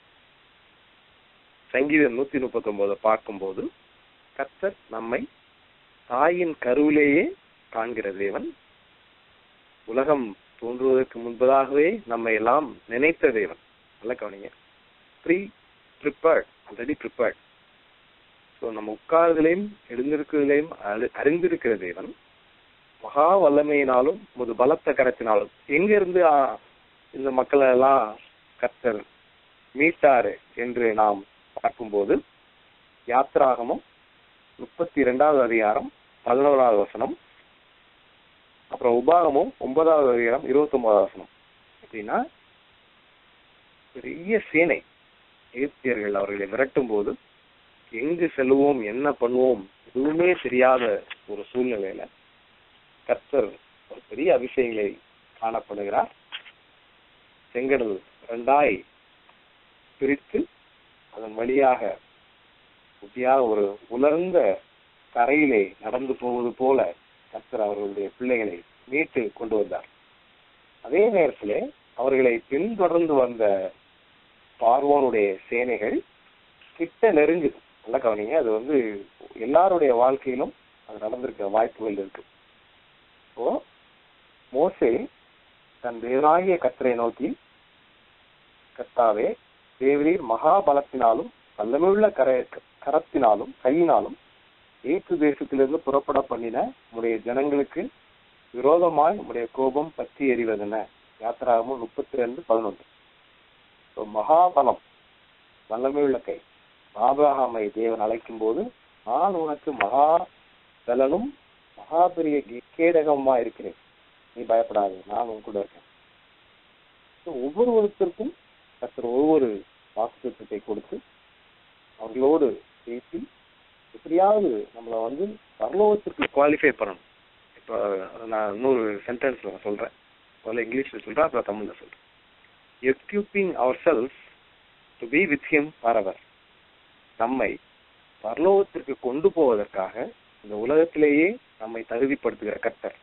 சங்கீதம் நூத்தி முப்பத்தி ஒன்பது பார்க்கும்போது கர்த்தர் நம்மை தாயின் கருவிலேயே காண்கிற தேவன் உலகம் தோன்றுவதற்கு முன்பதாகவே நம்ம எல்லாம் நினைத்த தேவன் நல்ல கவனிங்க pre prepared already prepared so நம்ம உட்கார்தலையும் எழுந்திருக்கிறதையும் அறி- அறிந்திருக்கிற தேவன் மகா வல்லமையினாலும் ஒரு பலத்த கரத்தினாலும் எங்க இருந்து ஆ, இந்த மக்களை எல்லாம் கர்த்தர் மீட்டாரு என்று நாம் பார்க்கும்போது யாத்ராகமும் முப்பத்தி இரண்டாவது அதிகாரம் பதினோராவது வசனம் அப்புறம் உபாகமும் ஒன்பதாவது அதிகாரம் இருபத்தி ஒன்பதாவது வசனம் அப்படின்னா பெரிய சேனை எகிப்தியர்கள் அவர்களை விரட்டும் போது எங்கு செல்லுவோம் என்ன பண்ணுவோம் எதுவுமே தெரியாத ஒரு சூழ்நிலையில கர்த்தர் ஒரு பெரிய அபிஷேகங்களை காணப்படுகிறார் செங்கடல் இரண்டாய் பிரித்து அதன் வழியாக உத்தியாக ஒரு உலர்ந்த கரையிலே நடந்து போவது போல கர்த்தர் அவர்களுடைய பிள்ளைகளை மீட்டு கொண்டு வந்தார் அதே நேரத்திலே அவர்களை பின்தொடர்ந்து வந்த பார்வோனுடைய சேனைகள் கிட்ட நெருங்குது நல்ல கவனிங்க அது வந்து எல்லாருடைய வாழ்க்கையிலும் அது நடந்திருக்க வாய்ப்புகள் இருக்கு இப்போ மோசே தன் தேவனாகிய கத்தரை நோக்கி கர்த்தாவே தேவரீர் மகாபலத்தினாலும் வல்லமையுள்ள கர கரத்தினாலும் கையினாலும் ஏற்று தேசத்திலிருந்து புறப்பட பண்ணின உடைய ஜனங்களுக்கு விரோதமாய் உடைய கோபம் பற்றி எறிவதென யாத்திராகமும் முப்பத்தி ரெண்டு பதினொன்று So, மகாபலம் வல்லமையுள்ள கை ஆபிரகாமை தேவன் அழைக்கும் போது நான் உனக்கு மகா பலனும் மகா பெரிய கே- கேடகமா இருக்கிறேன் நீ பயப்படாதே நான் உன் கூட இருக்கேன் So, ஒவ்வொருவருத்திற்கும் கர்த்தர் ஒவ்வொரு வாக்குத்தத்தை கொடுத்து அவர்களோடு பேசி எப்படியாவது நம்மளை வந்து பரலோகத்திற்கு குவாலிஃபை பண்ணணும் இப்போ நான் இன்னொரு சென்டென்ஸ்ல நான் சொல்றேன் முதல்ல இங்கிலீஷ்ல சொல்றேன் அப்புறம் தமிழ்ல சொல்றேன் equipping ourselves to be with him பரவர் நம்மை பரலோகத்திற்கு கொண்டு போவதற்காக இந்த உலகத்திலேயே நம்மை தகுதிப்படுத்துகிற கர்த்தர்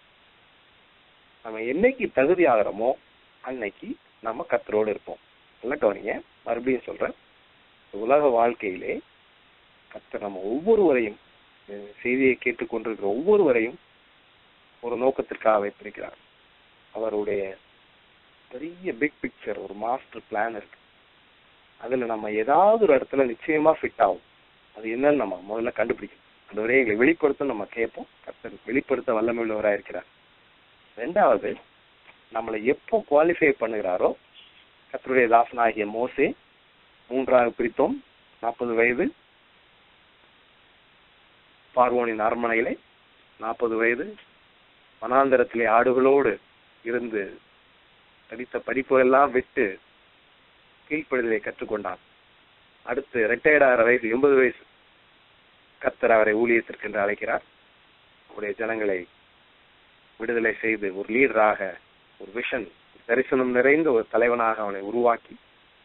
நம்ம என்னைக்கு தகுதி ஆகிறோமோ அன்னைக்கு நம்ம கர்த்தரோடு இருப்போம் நல்லா கவனிங்க மறுபடியும் சொல்றேன் இந்த உலக வாழ்க்கையிலே கர்த்தர் நம்ம ஒவ்வொருவரையும் இந்த செய்தியை கேட்டுக்கொண்டிருக்கிற ஒவ்வொருவரையும் ஒரு நோக்கத்திற்காக வைத்திருக்கிறார் அவருடைய பெரிய பிக் பிக்சர் ஒரு மாஸ்டர் பிளான் இருக்கு அதுல நம்ம ஏதாவது ஒரு இடத்துல நிச்சயமா ஃபிட் ஆகும் அது என்னன்னு நம்ம முதல்ல கண்டுபிடிக்கணும் ஆண்டவரே எங்களை வெளிப்படுத்த நம்ம கேட்போம் கர்த்தர் வெளிப்படுத்த வல்லமை உள்ளவராக இருக்கிறார் ரெண்டாவது நம்மளை எப்போ குவாலிஃபை பண்ணுகிறாரோ கர்த்தருடைய தாசனாகிய மோசே மூன்றாக பிரித்தோம் நாற்பது வயது பார்வோனின் அரண்மனையிலே நாற்பது வயது வனாந்தரத்திலே ஆடுகளோடு இருந்து படித்த படிப்புகளெல்லாம் விட்டு கீழ்ப்படுதலை கற்றுக்கொண்டான் அடுத்து ரிட்டையர்ட் ஆகிற வயசு எண்பது வயசு கர்த்தர் அவரை ஊழியத்திற்கு என்று அழைக்கிறார் அவருடைய ஜனங்களை விடுதலை செய்து ஒரு லீடராக ஒரு விஷன் தரிசனம் நிறைந்த ஒரு தலைவனாக அவனை உருவாக்கி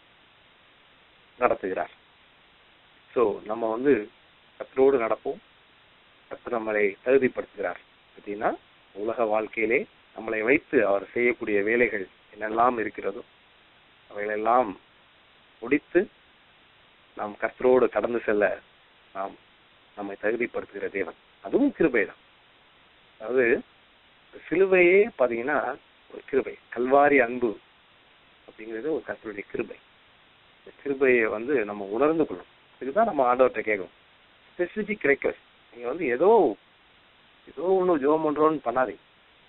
நடத்துகிறார் சோ நம்ம வந்து கத்தரோடு நடப்போம் கத்தர் நம்மளை தகுதிப்படுத்துகிறார் அப்படின்னா உலக வாழ்க்கையிலே நம்மளை வைத்து அவர் செய்யக்கூடிய வேலைகள் என்னெல்லாம் இருக்கிறதோ அவைகளெல்லாம் முடித்து நாம் கர்த்தரோடு கடந்து செல்ல நாம் நம்மை தகுதிப்படுத்துகிற தேவன் அதுவும் கிருபை தான் அதாவது சிலுவையே பாத்தீங்கன்னா ஒரு கிருபை கல்வாரி அன்பு அப்படிங்கிறது ஒரு கர்த்தருடைய கிருபை இந்த கிருபையை வந்து நம்ம உணர்ந்து கொள்ளணும் இதுதான் நம்ம ஆண்டவர்கிட்ட கேட்கணும் ஸ்பெசிபிக் ரெக்வஸ்ட் நீங்க வந்து ஏதோ ஏதோ ஒன்றும் ஜோம் பண்றோம்னு பண்ணாதீங்க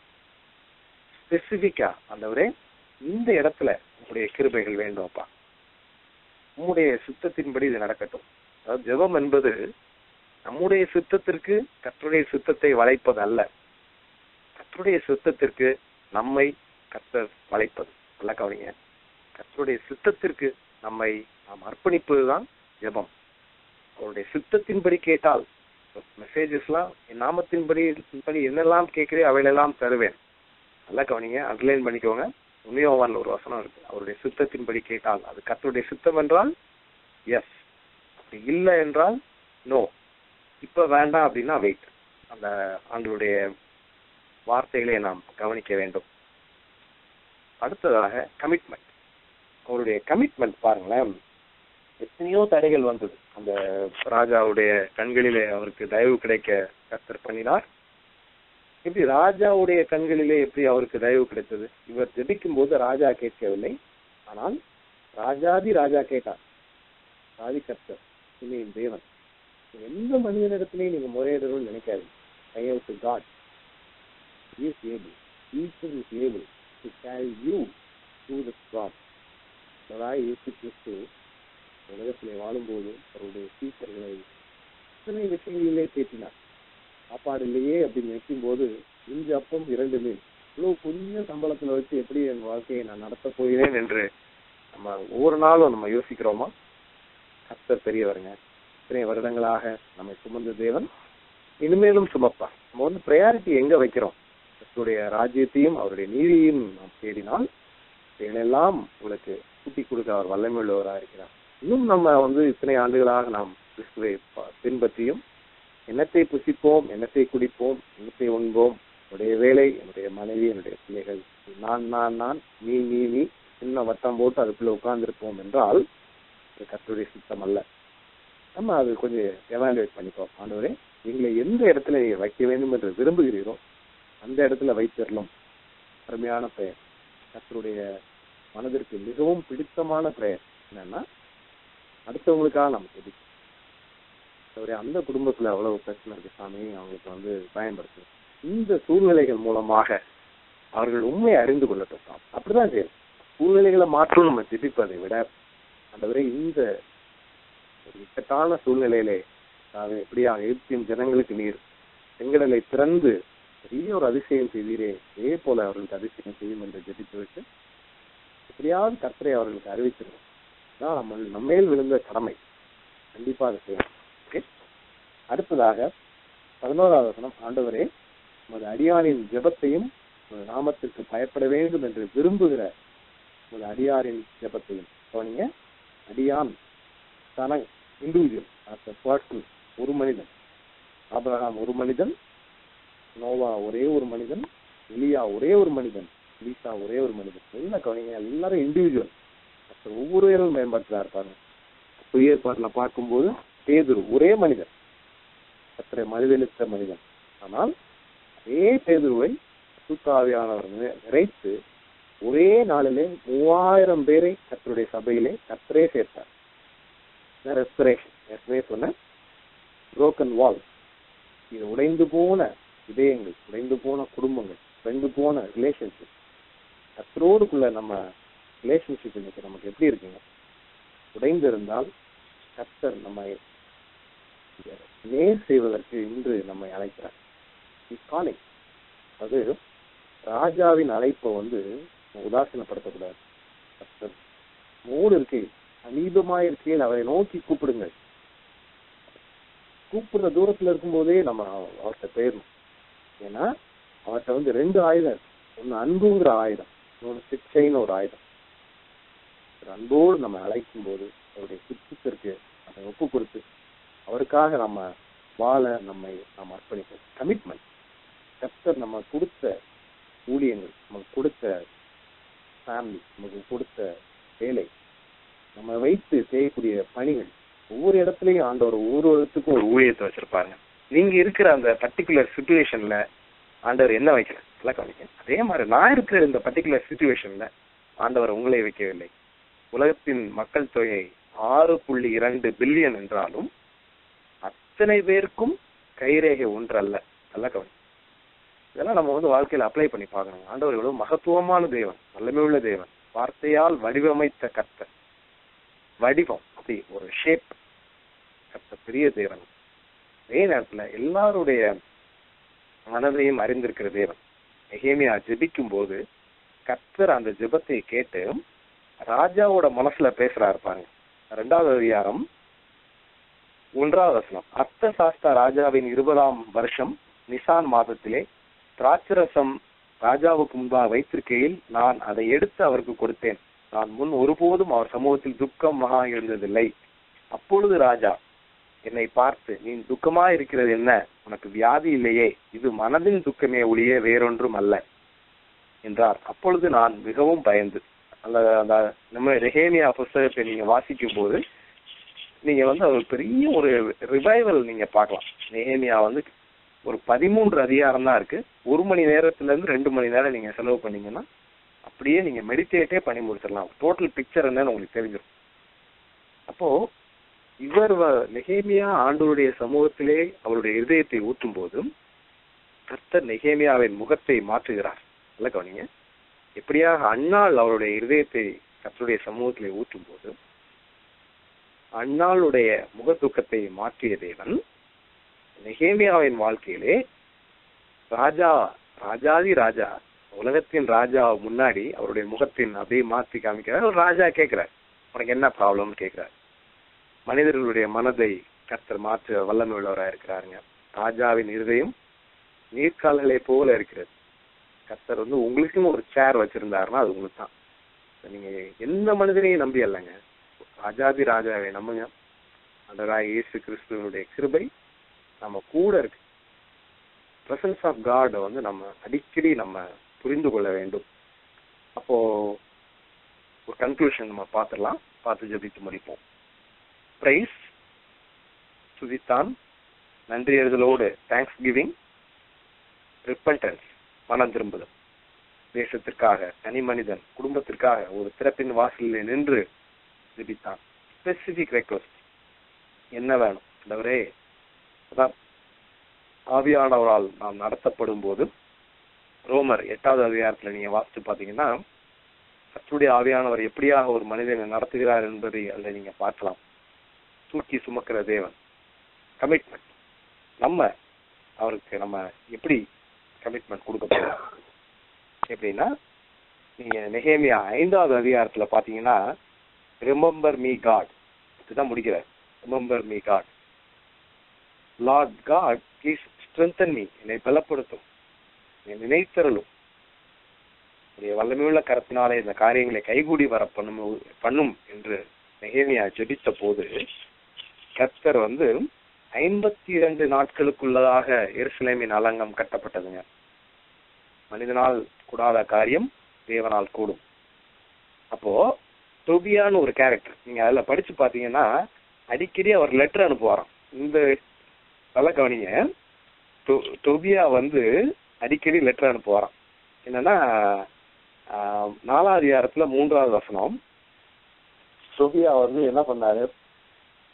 ஸ்பெசிபிக்கா ஆண்டவரே இந்த இடத்துல உங்களுடைய கிருபைகள் வேண்டும்ப்பா உம்முடைய சித்தத்தின்படி இது நடக்கட்டும் அதாவது ஜெபம் என்பது நம்முடைய சித்தத்திற்கு கர்த்தருடைய சித்தத்தை வளைப்பது அல்ல கர்த்தருடைய சித்தத்திற்கு நம்மை கர்த்தர் வளைப்பது நல்ல கவனிங்க கர்த்தருடைய சித்தத்திற்கு நம்மை நாம் அர்ப்பணிப்பதுதான் ஜெபம் அவருடைய சித்தத்தின்படி கேட்டால் மெசேஜஸ்லாம் என் நாமத்தின்படி படி என்னெல்லாம் கேட்கிறே அவையெல்லாம் தருவேன் நல்லா கவனிங்க அண்டர்லைன் பண்ணிக்கோங்க உண்மையோவான்ல ஒரு வசனம் இருக்கு அவருடைய சித்தத்தின்படி கேட்டால் அது கர்த்தருடைய சித்தம் என்றால் எஸ் அப்படி இல்லை என்றால் நோ இப்ப வேண்டாம் அப்படின்னா வெயிட் அந்த ஆண்டுடைய வார்த்தைகளை நாம் கவனிக்க வேண்டும் அடுத்ததாக கமிட்மெண்ட் அவருடைய கமிட்மெண்ட் பாருங்களேன் எத்தனையோ தடைகள் வந்தது அந்த ராஜாவுடைய கண்களிலே அவருக்கு தயவு கிடைக்க கர்த்தர் பண்ணினார் இப்படி ராஜாவுடைய கண்களிலே எப்படி அவருக்கு தயவு கிடைத்தது இவர் ஜெபிக்கும் போது ராஜா கேட்கவில்லை ஆனால் ராஜாதி ராஜா கேட்டார் ராதி கர்த்தர் இனியின் தேவன் எந்த மனிதனிடத்திலையும் நீங்க முறையிடணும்னு நினைக்காதீங்க கையெழுத்து காட் இஸ் ஏபிள் ஈஸ்வர் is able to carry you to the strong அதாவது இயேசு கிறிஸ்து உலகத்திலே வாழும்போது அவருடைய சீசர்களை இத்தனை விஷயங்களிலே பேசினார் சாப்பாடு இல்லையே அப்படின்னு நினைக்கும் போது இஞ்சு அப்பம் இரண்டு மீன் இவ்வளவு கொஞ்சம் சம்பளத்துல வச்சு எப்படி என் வாழ்க்கையை நான் நடத்த போகிறேன் என்று நம்ம ஒவ்வொரு நாளும் நம்ம யோசிக்கிறோமா கர்த்தர் பெரியவருங்க இத்தனை வருடங்களாக நம்மை சுமந்த தேவன் இனிமேலும் சுமப்பார் நம்ம வந்து ப்ரையாரிட்டி எங்க வைக்கிறோம் கர்த்தருடைய ராஜ்யத்தையும் அவருடைய நீதியையும் நாம் தேடினால் இதையெல்லாம் உங்களுக்கு கூட்டி கொடுக்க அவர் வல்லமை உள்ளவராக இருக்கிறார் இன்னும் நம்ம வந்து இத்தனை ஆண்டுகளாக நாம் கிறிஸ்துவை ப- பின்பற்றியும் எண்ணத்தை புசிப்போம் எண்ணத்தை குடிப்போம் எண்ணத்தை உண்போம் என்னுடைய வேலை என்னுடைய மனைவி என்னுடைய பிள்ளைகள் நான் நான் நான் நீ நீ நீ சின்ன வட்டம் போட்டு அதுக்குள்ள உட்கார்ந்திருப்போம் என்றால் அது கர்த்தருடைய சித்தம் அல்ல நம்ம அது கொஞ்சம் எவாலுவேட் பண்ணிப்போம் ஆண்டவரே எங்களை எந்த இடத்துல நீங்க வைக்க வேண்டும் என்று விரும்புகிறீரோ அந்த இடத்துல வைத்திரலும் அருமையான பெயர் கர்த்தருடைய மனதிற்கு மிகவும் பிடித்தமான பெயர் என்னன்னா அடுத்தவங்களுக்காக நம்ம துதிக்கணும் ஆண்டவரே, அந்த குடும்பத்துல அவ்வளவு பிரச்சனை இருக்கு சாமி அவங்களுக்கு வந்து பயன்படுத்து இந்த சூழ்நிலைகள் மூலமாக அவர்கள் உண்மையை அறிந்து கொள்ளட்டும் சாமி. அப்படிதான் செய்யணும் சூழ்நிலைகளை மாற்றும் நம்ம திதிப்பதை விட ஆண்டவரே இந்த ஒரு இக்கட்டான சூழ்நிலையிலே நான் எப்படியா எகிப்தின் ஜனங்களுக்கு நீர் செங்கடலை திறந்து பெரிய ஒரு அதிசயம் செய்தீரே இதே போல அவர்களுக்கு அதிசயம் செய்யும் என்று ஜெபித்து விட்டு எப்படியாவது கர்த்தரை அவர்களுக்கு அறிவிச்சிருக்கோம் தான் நம்ம நம்மேல் விழுந்த கடமை கண்டிப்பா அதை செய்யணும் ஓகே அடுத்ததாக பதினோராவது வசனம் ஆண்டவரே உமது அடியாரின் ஜெபத்தையும் உமது நாமத்திற்கு பயப்பட வேண்டும் என்று விரும்புகிற உமது அடியாரின் ஜெபத்தையும் கவனிங்க அடியான் தன இண்டிவிஜுவல் as a person ஒரு மனிதன் ஆபிரகாம் ஒரு மனிதன் நோவா ஒரே ஒரு மனிதன் எலியா ஒரே ஒரு மனிதன் லீசா ஒரே ஒரு மனிதன் என்ன கவனிங்க எல்லாரும் இண்டிவிஜுவல் ஒவ்வொருவரும் மேம்படுத்துறா பாருங்க புதிய ஏற்பாட்டுல பார்க்கும்போது பேதுரு ஒரே மனிதன் கத்திரை மனிதனித்த மனிதன் ஆனால் அதே பேதுருவை சூத்தாவியானவர் நிறை- நிறைத்து ஒரே நாளிலே மூவாயிரம் பேரை கத்தருடைய சபையிலே கத்தரே சேர்த்தார் ரெஸ்பிரேஷன் ஏற்கனவே சொன்னேன் broken walls இது உடைந்து போன இதயங்கள் உடைந்து போன குடும்பங்கள் உடைந்து போன ரிலேஷன்ஷிப் கத்தரோடுக்குள்ள நம்ம ரிலேஷன்ஷிப் இன்னைக்கு நமக்கு எப்படி இருக்குங்க உடைந்து இருந்தால் கத்தர் நம்மை நேர் செய்வதற்கு இன்று நம்மை அழைக்கிறார் காலிங் அது ராஜாவின் அழைப்பை வந்து உதாசீனப்படுத்தக்கூடாது கர்த்தர் மூடு இருக்கு சமீபமாய் இருக்கையில் அவரை நோக்கி கூப்பிடுங்கள் கூப்பிடுற தூரத்துல இருக்கும்போதே நம்ம அவ- அவர்கிட்ட போயிடணும் ஏன்னா அவர்கிட்ட வந்து ரெண்டு ஆயுதம் இருக்கு ஒண்ணு அன்புங்கிற ஆயுதம் இன்னொன்னு சிக்ஷைன்னு ஒரு ஆயுதம் ஒரு அன்போடு நம்ம அழைக்கும் போது அவருடைய சித்தத்திற்கு அதை ஒப்பு கொடுத்து அவருக்காக நம்ம வாழ நம்மை நாம் அர்ப்பணிப்போம் கமிட்மெண்ட் கர்த்தர் நம்ம கொடுத்த ஊழியங்கள் நமக்கு கொடுத்த ஃபேமிலி நமக்கு கொடுத்த வேலை நம்ம வைத்து செய்யக்கூடிய பணிகள் ஒவ்வொரு இடத்துலயும் ஆண்டவர் ஒவ்வொரு இடத்துக்கும் ஒரு ஊழியத்தை வச்சிருப்பாங்க நீங்க இருக்கிற அந்த பர்டிகுலர் சுச்சுவேஷன்ல ஆண்டவர் என்ன வைக்கல நல்லா கவனிக்க அதே மாதிரி நான் இருக்கிற இந்த பர்டிகுலர் சுச்சுவேஷன்ல ஆண்டவர் உங்களை வைக்கவில்லை உலகத்தின் மக்கள் தொகை ஆறு புள்ளி இரண்டு பில்லியன் என்றாலும் அத்தனை பேருக்கும் கைரேகை ஒன்றல்ல நல்லா கவனி இதெல்லாம் நம்ம வந்து வாழ்க்கையில அப்ளை பண்ணி பார்க்கணும் ஆண்டவர் எவ்வளவு மகத்துவமான தேவன் வல்லமை உள்ள தேவன் வார்த்தையால் வடிவமைத்த கர்த்தர் வடிவம் அப்படி ஒரு ஷேப் கர்த்தர் பெரிய தேவன் அதே நேரத்துல எல்லாருடைய மனதையும் அறிந்திருக்கிற தேவன் நெகேமியா ஜெபிக்கும் போது கர்த்தர் அந்த ஜெபத்தை கேட்டு ராஜாவோட மனசுல பேசுறாரு பாருங்க ரெண்டாவது அதிகாரம் ஒன்றாவது வசனம் அர்த்த சாஸ்தா ராஜாவின் இருபதாம் வருஷம் நிசான் மாதத்திலே திராட்சரசம் ராஜாவுக்கு முன்பாக வைத்திருக்கையில் நான் அதை எடுத்து அவருக்கு கொடுத்தேன் நான் முன் ஒருபோதும் அவர் சமூகத்தில் துக்கம் மகா இருந்ததில்லை அப்பொழுது ராஜா என்னை பார்த்து நீ துக்கமா இருக்கிறது என்ன உனக்கு வியாதி இல்லையே இது மனதின் துக்கமே ஒழிய வேறொன்றும் அல்ல என்றார் அப்பொழுது நான் மிகவும் பயந்து அந்த அந்த நம்ம ரெஹேனியா புஸ்தகத்தை நீங்க வாசிக்கும் போது நீங்க வந்து ஒரு பெரிய ஒரு ரிவைவல் நீங்க பார்க்கலாம் நெஹேமியா வந்து ஒரு பதிமூன்று அதிகாரம் தான் இருக்கு ஒரு மணி நேரத்துல இருந்து ரெண்டு மணி நேரம் நீங்க செலவு பண்ணீங்கன்னா அப்படியே நீங்க மெடிடேட்டே பண்ணி முடிச்சிடலாம் டோட்டல் பிக்சர் என்னன்னு உங்களுக்கு தெரிஞ்சிடும் அப்போ இவர் வ- நெகேமியா ஆண்டவருடைய சமூகத்திலே அவருடைய இதயத்தை ஊற்றும் போதும் கர்த்தர் நெகேமியாவின் முகத்தை மாற்றுகிறார் நல்ல கவனிங்க எப்படியாக அன்னாள் அவருடைய இருதயத்தை கர்த்தருடைய சமூகத்திலே ஊற்றும் போது அன்னாளுடைய முக துக்கத்தை மாற்றிய தேவன் நெகேமியாவின் வாழ்க்கையிலே ராஜா ராஜாதி ராஜா உலகத்தின் ராஜா முன்னாடி அவருடைய முகத்தின் அப்படியே மாற்றி காமிக்கிறார் ஒரு ராஜா கேட்கிறார் உனக்கு என்ன ப்ராப்ளம்னு கேட்கிறார் மனிதர்களுடைய மனதை கர்த்தர் மாற்ற வல்லமை உள்ளவராக இருக்கிறாருங்க ராஜாவின் இருதயம் நீர்க்கால்களை போல இருக்கிறது கர்த்தர் வந்து உங்களுக்கும் ஒரு சேர் வச்சிருந்தாருன்னா அது உங்களுக்கு தான் நீங்க எந்த மனிதனையும் நம்பி அல்லங்க ராஜாதி ராஜாவை நம்புங்க அந்த இயேசு கிறிஸ்துவனுடைய கிருபை நம்ம கூட இருக்கு பிரசன்ஸ் ஆஃப் காட் வந்து நம்ம அடிக்கடி நம்ம புரிந்து கொள்ள வேண்டும் அப்போ ஒரு கன்க்ளூஷன் நம்ம பார்த்துடலாம் பார்த்து ஜெபித்து முடிப்போம் பிரைஸ் சுதித்தான் நன்றி எழுதலோடு தேங்க்ஸ் கிவிங் ரிப்பல்டன்ஸ் மனம் திரும்புதல் தேசத்திற்காக தனி மனிதன் குடும்பத்திற்காக ஒரு திறப்பின் வாசலில் நின்று ஜெபித்தான் ஸ்பெசிபிக் ரெக்வஸ்ட் என்ன வேணும் ஆண்டவரே அதான் ஆவியானவரால் நாம் நடத்தப்படும் போது ரோமர் எட்டாவது அதிகாரத்துல நீங்க வாசிச்சு பாத்தீங்கன்னா கர்த்தருடைய ஆவியானவர் எப்படியாக ஒரு மனிதனை நடத்துகிறார் என்பதை அதில் நீங்க பார்க்கலாம் தூக்கி சுமக்கிற தேவன் கமிட்மெண்ட் நம்ம அவருக்கு நம்ம எப்படி கமிட்மெண்ட் கொடுக்க போறோம் எப்படின்னா நீங்க நெகேமியா ஐந்தாவது அதிகாரத்துல பாத்தீங்கன்னா ரிமெம்பர் மீ காட் இதுதான் முடிக்கிறார் remember me God Lord God please strengthen me என்னை பலப்படுத்தும் என்னை நினைத்தருளும் உடைய வல்லமையுள்ள கரத்தினாலே இந்த காரியங்களை கைகூடி வர பண்ணும் பண்ணும் என்று நெகேமியா ஜெபித்த போது கர்த்தர் வந்து ஐம்பத்தி இரண்டு நாட்களுக்குள்ளதாக எருசலேமின் அலங்கம் கட்டப்பட்டதுங்க மனிதனால் கூடாத காரியம் தேவனால் கூடும் அப்போ தொபியான்னு ஒரு கேரக்டர் நீங்க அதுல படிச்சு பாத்தீங்கன்னா அடிக்கடி அவர் லெட்டர் அனுப்புவாராம் இந்த நல்லா கவனிங்க தொ- தொபியா வந்து அடிக்கடி லெட்டர் அனுப்புவாராம் என்னன்னா ஆஹ், நாலாவது அதிகாரத்துல மூன்றாவது வசனம் தொபியா வந்து என்ன பண்ணாரு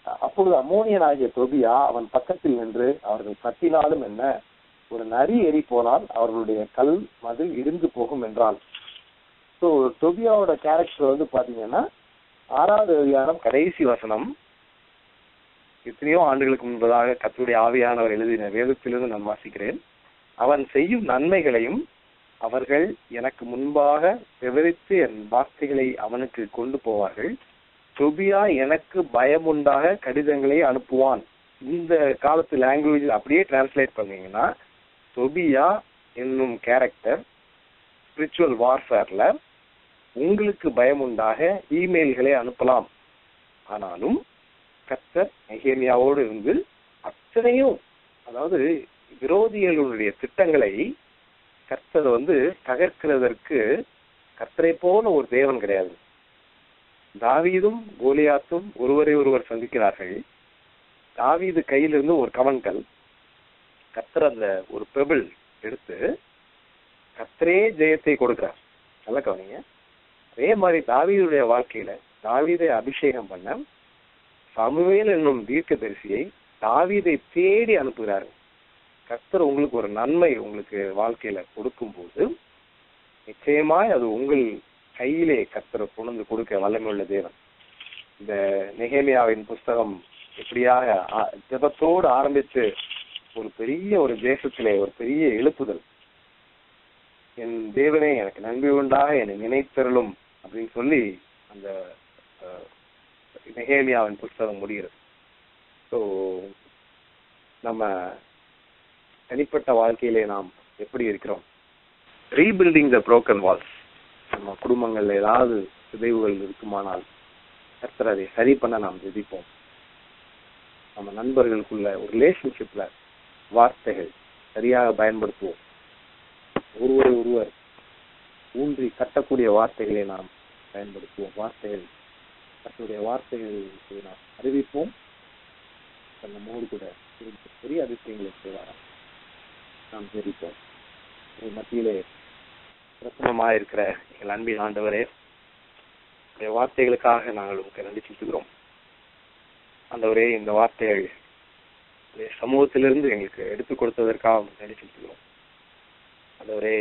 அப்பொழுது அம்மோனியன் ஆகிய தொபியா அவன் பக்கத்தில் நின்று அவர்கள் கத்தினாலும் என்ன ஒரு நரி எரி போனால் அவர்களுடைய கல் மது இடிந்து போகும் என்றான் ஸோ தொபியாவோட கேரக்டர் வந்து பாத்தீங்கன்னா ஆறாவது அதிகாரம் கடைசி வசனம் எத்தனையோ ஆண்டுகளுக்கு முன்பதாக கர்த்தருடைய ஆவியானவர் எழுதின வேதத்திலிருந்து நான் வாசிக்கிறேன் அவன் செய்யும் நன்மைகளையும் அவர்கள் எனக்கு முன்பாக விவரித்து என் வார்த்தைகளை அவனுக்கு கொண்டு போவார்கள் தொபியா எனக்கு பயமுண்டாக கடிதங்களை அனுப்புவான் இந்த காலத்து லாங்குவேஜ் அப்படியே டிரான்ஸ்லேட் பண்ணீங்கன்னா தொபியா என்னும் கேரக்டர் ஸ்பிரிச்சுவல் வார்ஃபேர்ல உங்களுக்கு பயமுண்டாக இமெயில்களை அனுப்பலாம் ஆனாலும் கர்த்தர் நெகேமியாவோடு இருந்து அத்தனையும் அதாவது விரோதிகளுடைய திட்டங்களை கர்த்தர் வந்து தகர்க்கிறதற்கு கர்த்தரை போல ஒரு தேவன் கிடையாது தாவீதும் கோலியாத்தும் ஒருவரை ஒருவர் சந்திக்கிறார்கள் தாவீது கையிலிருந்து ஒரு கவன்கள் கர்த்தர் அந்த ஒரு பெபிள் எடுத்து கர்த்தரே ஜெயத்தை கொடுக்கிறார் நல்ல கவனிங்க அதே மாதிரி தாவீதுடைய வாழ்க்கையில தாவீதை அபிஷேகம் பண்ண சமுவேல் என்னும் தீர்க்கதரிசியை தாவீதை தேடி அனுப்புகிறாரு கர்த்தர் உங்களுக்கு ஒரு நன்மை உங்களுக்கு வாழ்க்கையில கொடுக்கும்போது நிச்சயமாய் அது உங்கள் கையிலே கர்த்தரை கொண்டு வந்து கொடுக்க வல்லமையுள்ள தேவன் இந்த நெகேமியாவின் புஸ்தகம் எப்படியாக ஆ- ஜெபத்தோடு ஆரம்பித்து ஒரு பெரிய ஒரு தேசத்திலே ஒரு பெரிய எழுப்புதல் என் தேவனே எனக்கு நன்மை உண்டாக என்னை நினைத்தருளும் அப்படின்னு சொல்லி அந்த அஹ், நெகேமியாவின் புஸ்தகம் முடிகிறது ஸோ நம்ம தனிப்பட்ட வாழ்க்கையிலே நாம் எப்படி இருக்கிறோம் ரீபில்டிங் த broken வால்ஸ் நம்ம குடும்பங்கள்ல ஏதாவது சிதைவுகள் இருக்குமானால் கர்த்தர் அதை சரி பண்ண நாம் ஜெபிப்போம் நம்ம நண்பர்களுக்குள்ள ஒரு ரிலேஷன்ஷிப்ல வார்த்தைகள் சரியாக பயன்படுத்துவோம் ஒருவரை ஒருவர் ஊன்றி கட்டக்கூடிய வார்த்தைகளை நாம் பயன்படுத்துவோம் வார்த்தைகள் கர்த்தருடைய வார்த்தைகளை நாம் அறிவிப்போம் கர்த்தர் நம்மோடு கூட இருந்து பெரிய அதிசயங்களை செய்வாராம் நாம் ஜெபிப்போம் உங்கள் மத்தியிலே பிரசனமாக இருக்கிற எங்கள் அன்பின் ஆண்டவரே உடைய வார்த்தைகளுக்காக நாங்கள் உங்களுக்கு நன்றி செலுத்துகிறோம் ஆண்டவரே இந்த வார்த்தைகள் உடைய சமூகத்திலிருந்து எங்களுக்கு எடுத்துக் கொடுத்ததற்காக உங்களுக்கு நன்றி செலுத்துகிறோம் ஆண்டவரே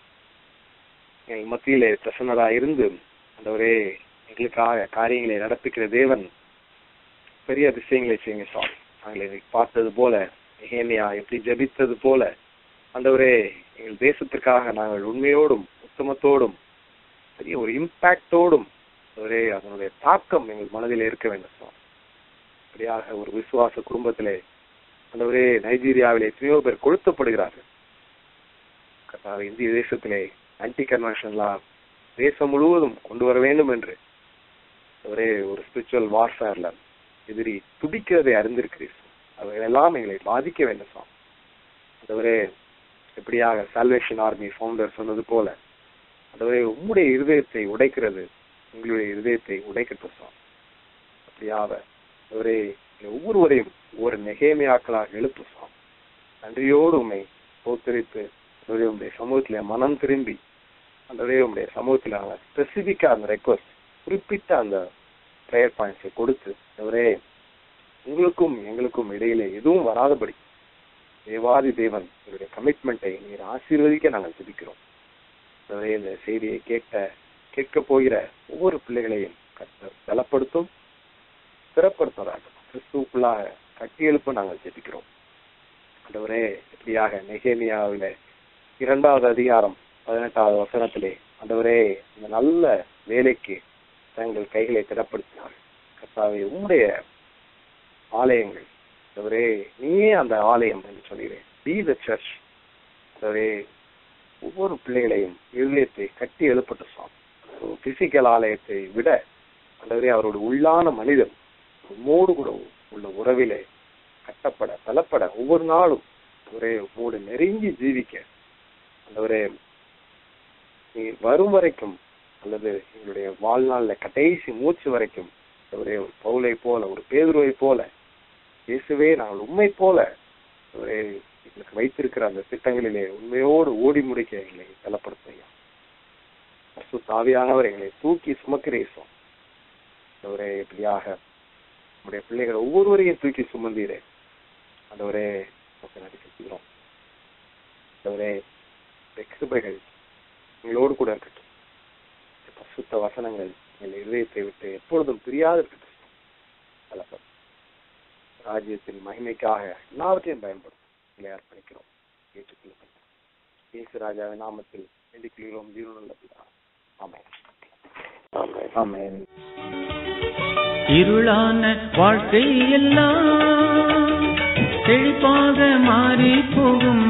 எங்கள் மத்தியிலே பிரசன்னரா இருந்து ஆண்டவரே எங்களுக்காக காரியங்களை நடப்பிக்கிற தேவன் பெரிய அதிசயங்களை செய்யுங்க சாமி நாங்கள் இன்னைக்கு பார்த்தது போல ஹேமியா எப்படி ஜெபித்தது போல ஆண்டவரே எங்கள் தேசத்திற்காக நாங்கள் உண்மையோடும் உத்தமத்தோடும் பெரிய ஒரு இம்பாக்டோடும் ஒரே அதனுடைய தாக்கம் எங்கள் மனதில் இருக்க வேண்டும் சுவாமி அப்படியாக ஒரு விசுவாச குடும்பத்திலே ஆண்டவரே நைஜீரியாவிலே எத்தனையோ பேர் கொளுத்தப்படுகிறார்கள் கர்த்தாவே, இந்திய தேசத்திலே ஆன்டி கன்வென்ஷன்லாம் தேசம் முழுவதும் கொண்டு வர வேண்டும் என்று ஒரே ஒரு ஸ்பிரிச்சுவல் வார்ஃபேர்ல எதிரி துடிக்கிறதை அறிந்திருக்கிறீர் அவைகளெல்லாம் எங்களை பாதிக்க வேண்டும் சாமி அதுவரே எப்படியாக சால்வேஷன் ஆர்மி ஃபவுண்டர் சொன்னது போல அதுவரை உம்முடைய இருதயத்தை உடைக்கிறது உங்களுடைய இருதயத்தை உடைக்கட்டும் சாமி அப்படியாக அதுவரை ஒவ்வொருவரையும் ஒரு நெகேமியாக்களாக எழுப்பு சாமி நன்றியோடு உண்மை போத்தரித்து அதுவரை உங்களுடைய சமூகத்திலே மனம் திரும்பி அந்த உங்களுடைய சமூகத்தில் நாங்கள் ஸ்பெசிபிக்கா அந்த ரெக்வஸ்ட் குறிப்பிட்ட அந்த ப்ரேயர் பாயிண்ட்ஸை கொடுத்து அவரே உங்களுக்கும் எங்களுக்கும் இடையிலே எதுவும் வராதபடி தேவாதி தேவன் உங்களுடைய கமிட்மெண்ட்டை நீர் ஆசீர்வதிக்க நாங்கள் ஜெபிக்கிறோம் அவரே இந்த செய்தியை கேட்க கேட்க போகிற ஒவ்வொரு பிள்ளைகளையும் கர்த்தர் பலப்படுத்தும் ஸ்திரப்படுத்துவதாக கிறிஸ்துவுக்குள்ளாக கட்டி எழுப்ப நாங்கள் ஜெபிக்கிறோம் ஆண்டவரே எப்படியாக நெகேமியாவில இரண்டாவது அதிகாரம் பதினெட்டாவது வசனத்திலே ஆண்டவரே இந்த நல்ல வேலைக்கு தங்கள் கைகளை திடப்படுத்தினார் கர்த்தாவே உம்முடைய ஆலயங்கள் ஆண்டவரே நீயே அந்த ஆலயம் என்று சொல்கிறேன் பி த சர்ச் ஆண்டவரே ஒவ்வொரு பிள்ளைகளையும் இருதயத்தை கட்டி எழுப்பட்டு சுவாமி பிசிக்கல் ஆலயத்தை விட ஆண்டவரே அவரோட உள்ளான மனிதன் உம்மோடு கூட உள்ள உறவிலே கட்டப்பட பலப்பட ஒவ்வொரு நாளும் ஒரே உம்மோடு நெருங்கி ஜீவிக்க ஆண்டவரே நீ வரும் வரைக்கும் அல்லது எங்களுடைய வாழ்நாள்ல கடைசி மூச்சு வரைக்கும் ஒரே ஒரு பவுலை போல ஒரு பேதுருவை போல இயேசுவே நாங்கள் உண்மை போல ஒரே எங்களுக்கு வைத்திருக்கிற அந்த திட்டங்களிலே உண்மையோடு ஓடி முடிக்க எங்களை பலப்படுத்துங்க அசு தாவியானவர் எங்களை தூக்கி சுமக்கிறேசோம் ஒரே இப்படியாக நம்முடைய பிள்ளைகள் ஒவ்வொருவரையும் தூக்கி சுமந்தீரே ஆண்டவரே உமக்கு நன்றி செலுத்துகிறோம் ஆண்டவரே இந்த கிருபைகள் எங்களோடு கூட இருக்கட்டும் இந்த பரிசுத்த வசனங்கள் எங்கள் இதயத்தை விட்டு எப்பொழுதும் பிரியாது இருக்கட்டும் வல்லப்பர். ராஜ்யத்தின் மகிமைக்காக எல்லாவற்றையும் பயன்படும் எங்களை அர்ப்பணிக்கிறோம் ஏற்றுக்கொள்ளுங்கள் இயேசு ராஜாவின் நாமத்தில் வேண்டிக்கொள்கிறோம் ஜீவனுள்ள பிதா ஆமென் ஆமென். ஆமென் இருளான வாழ்க்கை எல்லாம் செழிப்பாக மாறி போகும்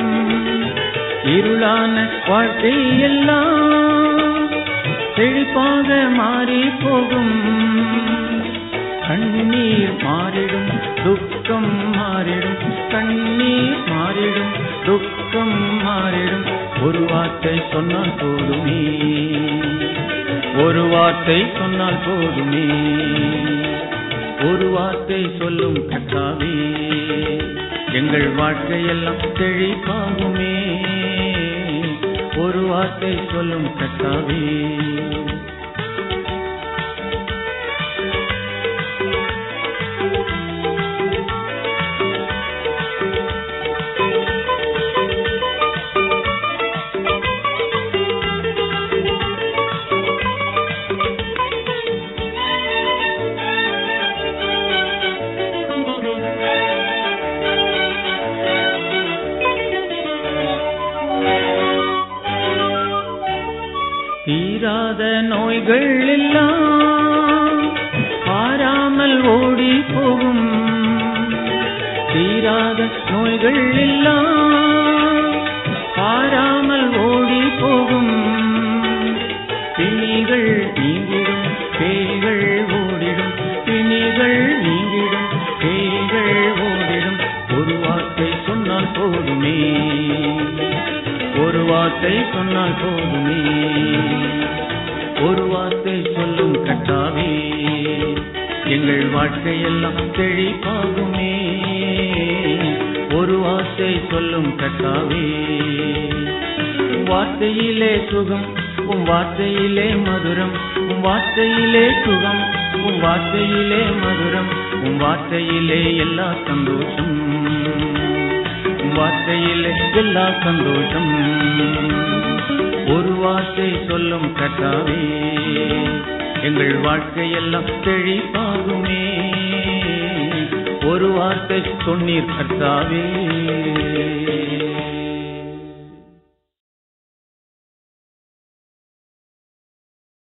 இருளான வாழ்க்கை எல்லாம் செழிப்பாக மாறி போகும் கண்ணீர் மாறிடும் துக்கம் மாறிடும் கண்ணீர் மாறிடும் துக்கம் மாறிடும் ஒரு வார்த்தை சொன்னால் போதுமே ஒரு வார்த்தை சொன்னால் போதுமே ஒரு வார்த்தை சொல்லும் கட்டாவே எங்கள் வாழ்க்கையெல்லாம் செழிப்பாகுமே ஒரு வார்த்தை சொல்லும் கட்டாவே தீராத நோய்கள் எல்லாம் பாராமல் ஓடி போகும் தீராத நோய்கள் எல்லாம் பாராமல் ஓடி போகும் பிணிகள் நீங்கிடும் பேய்கள் ஓடிடும் பிணிகள் நீங்கிடும் பேய்கள் ஓடிடும் ஒரு வார்த்தை சொன்னால் போதுமே ஒரு வார்த்தை சொன்னால் போதுமே ஒரு வார்த்தை சொல்லும் கட்டாவே எங்கள் வாழ்க்கையெல்லாம் செழிப்பாகுமே ஒரு வார்த்தை சொல்லும் கட்டாவே வார்த்தையிலே சுகம் உம் வார்த்தையிலே மதுரம் உம் வார்த்தையிலே சுகம் உம் வார்த்தையிலே மதுரம் உம் வார்த்தையிலே எல்லா சந்தோஷம் உம் வார்த்தையிலே எல்லா சந்தோஷம் ஒரு வார்த்தை சொல்லும் கட்டாவே எங்கள் வாழ்க்கையெல்லாம் செழிப்பாகுமே ஒரு வார்த்தை சொன்னீர் கர்த்தாவே